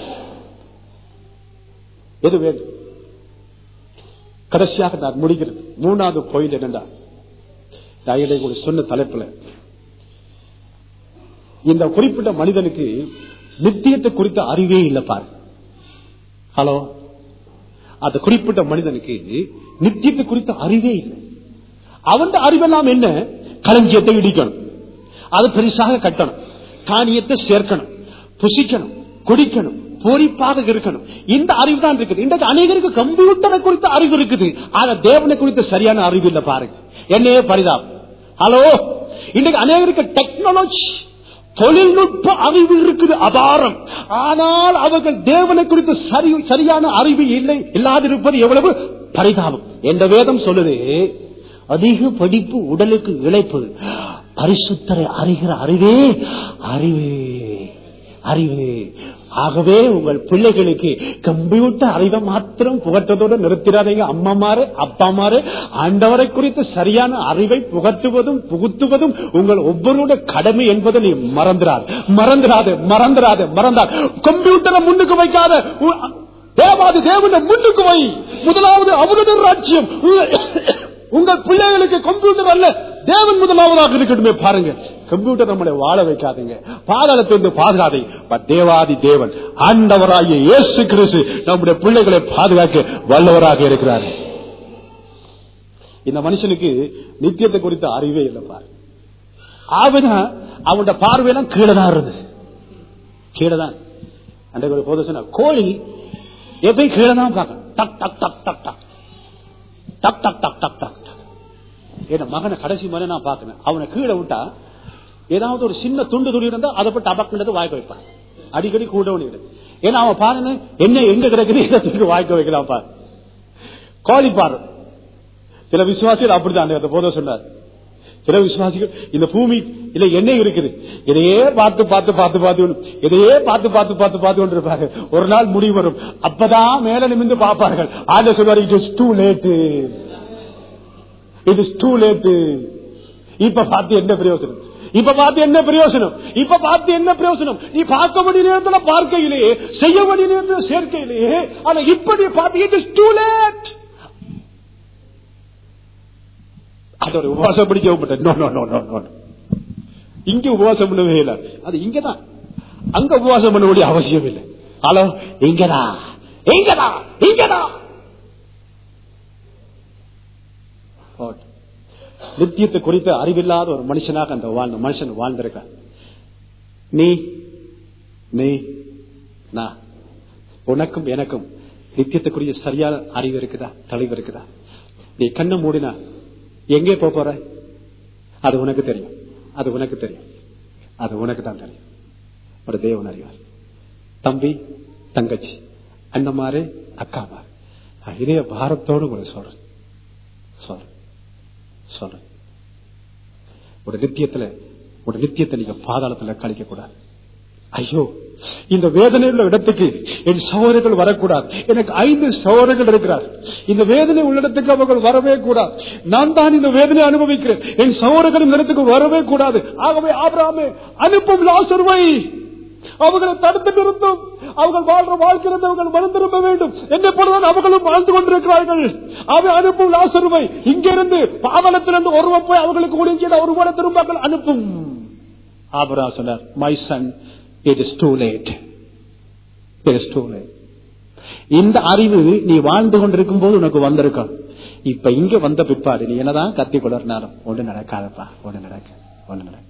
எது வேண்டும் கடைசியாக நான் முடிக்கிறது மூணாவது பாயிண்ட் என்னண்டா நான் கூட சொன்ன தலைப்புல இந்த குறிப்பிட்ட மனிதனுக்கு நித்தியத்தை குறித்த அறிவே இல்லை பாரு ஹலோ அந்த குறிப்பிட்ட மனிதனுக்கு நித்தியத்தை குறித்த அறிவே இல்லை அவன் அறிவெல்லாம் என்ன களஞ்சியத்தை இடிக்கணும் அது பெருசாக கட்டணும் தானியத்தை சேர்க்கணும் புசிக்கணும் குடிக்கணும் பொறிப்பாக இருக்கணும் இந்த அறிவு தான் இருக்குது இன்றைக்கு அநேகருக்கு கம்ப்யூட்டரை குறித்த அறிவு இருக்குது ஆனா தேவனை குறித்த சரியான அறிவு இல்லை பாருங்க என்னையே பரிதாபம் ஹலோ இன்றைக்கு அநேகருக்கு டெக்னாலஜி தொழில்நுட்ப அறிவு இருக்குது அபாரம் ஆனால் அவர்கள் தேவனை குறித்து சரி சரியான அறிவு இல்லை இல்லாதிருப்பது எவ்வளவு பரிதாபம் என்ற வேதம் சொல்லுது அதிக படிப்பு உடலுக்கு இழைப்பு பரிசுத்தரை அறிகிற அறிவே அறிவே அறிவு ஆகவே உங்கள் பிள்ளைகளுக்கு கம்ப்யூட்டர் அறிவை மாத்திரம் புகற்றதோடு நிறுத்திடாதீங்க அம்மாமாரு அப்பாமாரு ஆண்டவரை குறித்து சரியான அறிவை புகட்டுவதும் புகுத்துவதும் உங்கள் ஒவ்வொருடைய கடமை என்பதை நீ மறந்துடாது மறந்துடாது மறந்துடாது மறந்தார் கம்ப்யூட்டரை முன்னுக்கு வைக்காத உ- தேவாதி தேவனை முன்னுக்கு வை முதலாவது அவருடைய ராஜ்யம் உ- உங்கள் பிள்ளைகளுக்கு கம்ப்யூட்டர் அல்ல தேவன் முதலாவதாக இருக்கட்டுமே பாருங்க கம்ப்யூட்டர் நம்மளை வாழ வைக்காதீங்க பாதாளத்திலிருந்து பாதுகாதீங்க பட் தேவாதி தேவன் ஆண்டவராகிய இயேசு கிறிஸ்து நம்முடைய பிள்ளைகளை பாதுகாக்க வல்லவராக இருக்கிறார் இந்த மனுஷனுக்கு நித்தியத்தை குறித்த அறிவே இல்லை பாரு ஆவிதான் அவனோட பார்வையெல்லாம் கீழே தான் இருந்தது கீழே தான் அன்றைக்கு ஒரு போது சொன்ன கோழி எப்பயும் கீழே தான் பார்க்க டக் டக் டக் டக் டக் டக் டக் டக் டக் டக் டக் என் மகனை கடைசி மாதிரி நான் பார்க்கிறேன் அவனை கீழே விட்டா ஏதாவது ஒரு சின்ன துண்டு துணி இருந்தா அதை போய் டபக்குன்றது வாய்க்க வைப்பான் அடிக்கடி கூட ஒண்ணு ஏன்னா அவன் பாருங்க என்ன எங்க கிடக்குது இடத்துக்கு வாய்க்க வைக்கலாம் பாரு கோழி பாரு சில விசுவாசிகள் அப்படிதான் அந்த போத சொன்னார் சில விசுவாசிகள் இந்த பூமி இல்ல எண்ணெய் இருக்குது இதையே பார்த்து பார்த்து பார்த்து பார்த்து இதையே பார்த்து பார்த்து பார்த்து பார்த்து கொண்டிருப்பாரு ஒரு நாள் முடிவு வரும் அப்பதான் மேல நிமிந்து பார்ப்பார்கள் ஆண்ட சொல்வாரு it is too late it is too late இப்ப பார்த்து என்ன பிரயோசனம் இப்ப பார்த்து என்ன பிரயோசனம் இப்ப பார்த்து என்ன பிரயோசனம் நீ பார்க்க வேண்டிய நேரத்துல பார்க்கையிலேயே செய்ய வேண்டிய நேரத்துல சேர்க்கையிலேயே ஆனா இப்படி பார்த்து இட் இஸ் டூ லேட் அதோட உபவாசம் பிடிக்க மாட்டேன் no no no no no இங்க உபவாசம் பண்ணவே இல்லை அது இங்கதான் அங்க உபவாசம் பண்ண வேண்டிய அவசியம் இல்லை ஹலோ இங்கதா இங்கதா இங்கதா Okay. நித்தியத்தை குறித்த அறிவில்லாத ஒரு மனுஷனாக அந்த வாழ்ந்த மனுஷன் வாழ்ந்திருக்கான் நீ நீ நான் உனக்கும் எனக்கும் நித்தியத்துக்குரிய சரியான அறிவு இருக்குதா தெளிவு இருக்குதா நீ கண்ணை மூடினா எங்கே போப் போற அது உனக்கு தெரியும் அது உனக்கு தெரியும் அது உனக்கு தான் தெரியும் ஒரு தேவன் அறிவார் தம்பி தங்கச்சி அண்ணமாரு அக்காமாரு நான் இதய பாரத்தோடு உங்களுக்கு சொல்றேன் சொல்றேன் சொல்றேன் ஒரு நித்தியத்துல ஒரு நித்தியத்தை நீங்க பாதாளத்துல கழிக்க கூடாது ஐயோ இந்த வேதனை உள்ள இடத்துக்கு என் சகோதரர்கள் வரக்கூடாது எனக்கு ஐந்து சகோதரர்கள் இருக்கிறார் இந்த வேதனை உள்ள இடத்துக்கு அவர்கள் வரவே கூடாது நான் தான் இந்த வேதனை அனுபவிக்கிறேன் என் சகோதரர்கள் இந்த இடத்துக்கு வரவே கூடாது ஆகவே ஆபராமே அனுப்பும் லாசர்வை அவர்களை தடுத்து நிறுத்தும் அவர்கள் வாழ்ற வாழ்க்கையிலிருந்து அவர்கள் மனம் திரும்ப வேண்டும் என்னை போலதான் அவர்களும் வாழ்ந்து கொண்டிருக்கிறார்கள் அவை அனுப்பும் லாசருவை இங்கிருந்து பாவனத்திலிருந்து ஒருவன் போய் அவர்களுக்கு ஒழுங்கிய ஒருவனை திரும்ப அனுப்பும் ஆபரா சொன்னார் my son it is too late it is too late இந்த அறிவு நீ வாழ்ந்து கொண்டிருக்கும் போது உனக்கு வந்திருக்கும் இப்ப இங்க வந்த பிற்பாடு நீ என்னதான் கத்தி கொள்ளறினாலும் ஒண்ணு நடக்காதப்பா ஒண்ணு நடக்க ஒண்ணு நடக்க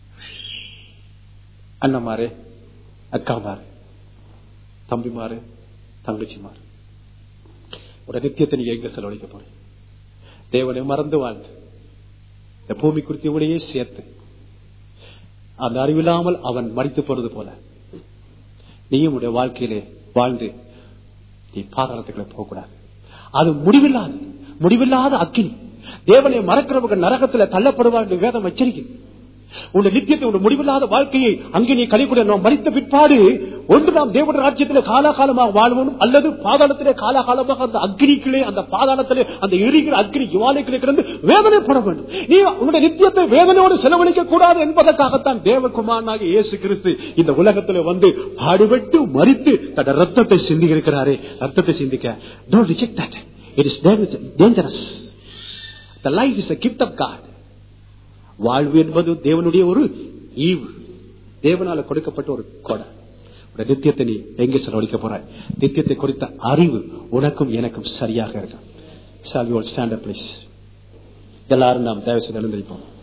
அண்ணமாரு அக்காமாரு தம்பிமாரு தங்கச்சிமாரு ஒரு நித்தியத்தை நீங்க எங்க செலவழிக்க போறீங்க தேவனை மறந்து வாழ்ந்து இந்த பூமி குறித்தியோடையே சேர்த்து அந்த அறிவில்லாமல் அவன் மறித்து போறது போல நீயும் உடைய வாழ்க்கையிலே வாழ்ந்து நீ பாதாளத்துக்குள்ள போகக்கூடாது அது முடிவில்லாது முடிவில்லாத அக்கினி தேவனை மறக்கிறவங்க நரகத்துல தள்ளப்படுவார் வேதம் எச்சரிக்கை உன்னை நித்தியத்தை உன் முடிவில்லாத வாழ்க்கையை அங்கே நீ கழிக்கூடிய நாம் மறித்த பிற்பாடு ஒன்று நாம் தேவன ராஜ்யத்திலே காலாகாலமாக வாழ்வோம் அல்லது பாதாளத்திலே காலாகாலமாக அந்த அக்னிகளே அந்த பாதாளத்திலே அந்த எரிகிற அக்னி ஜுவாலைகளே கிடந்து வேதனைப்பட வேண்டும் நீ உன்னுடைய நித்தியத்தை வேதனையோடு செலவழிக்க கூடாது என்பதற்காகத்தான் தேவகுமாரனாக இயேசு கிறிஸ்து இந்த உலகத்திலே வந்து பாடுபட்டு மறித்து தன் ரத்தத்தை சிந்தி இருக்கிறாரே ரத்தத்தை சிந்திக்க don't reject that it is dangerous the life is a gift of God வாழ்வு என்பது தேவனுடைய ஒரு ஈவு தேவனால கொடுக்கப்பட்ட ஒரு கொடை உடைய நித்தியத்தை நீ எங்கே செலவழிக்க போற நித்தியத்தை குறித்த அறிவு உனக்கும் எனக்கும் சரியாக இருக்கும் ஷால் யூ ஸ்டாண்ட் ப்ளீஸ் எல்லாரும் நாம் தயவு செய்து எழுந்திருப்போம்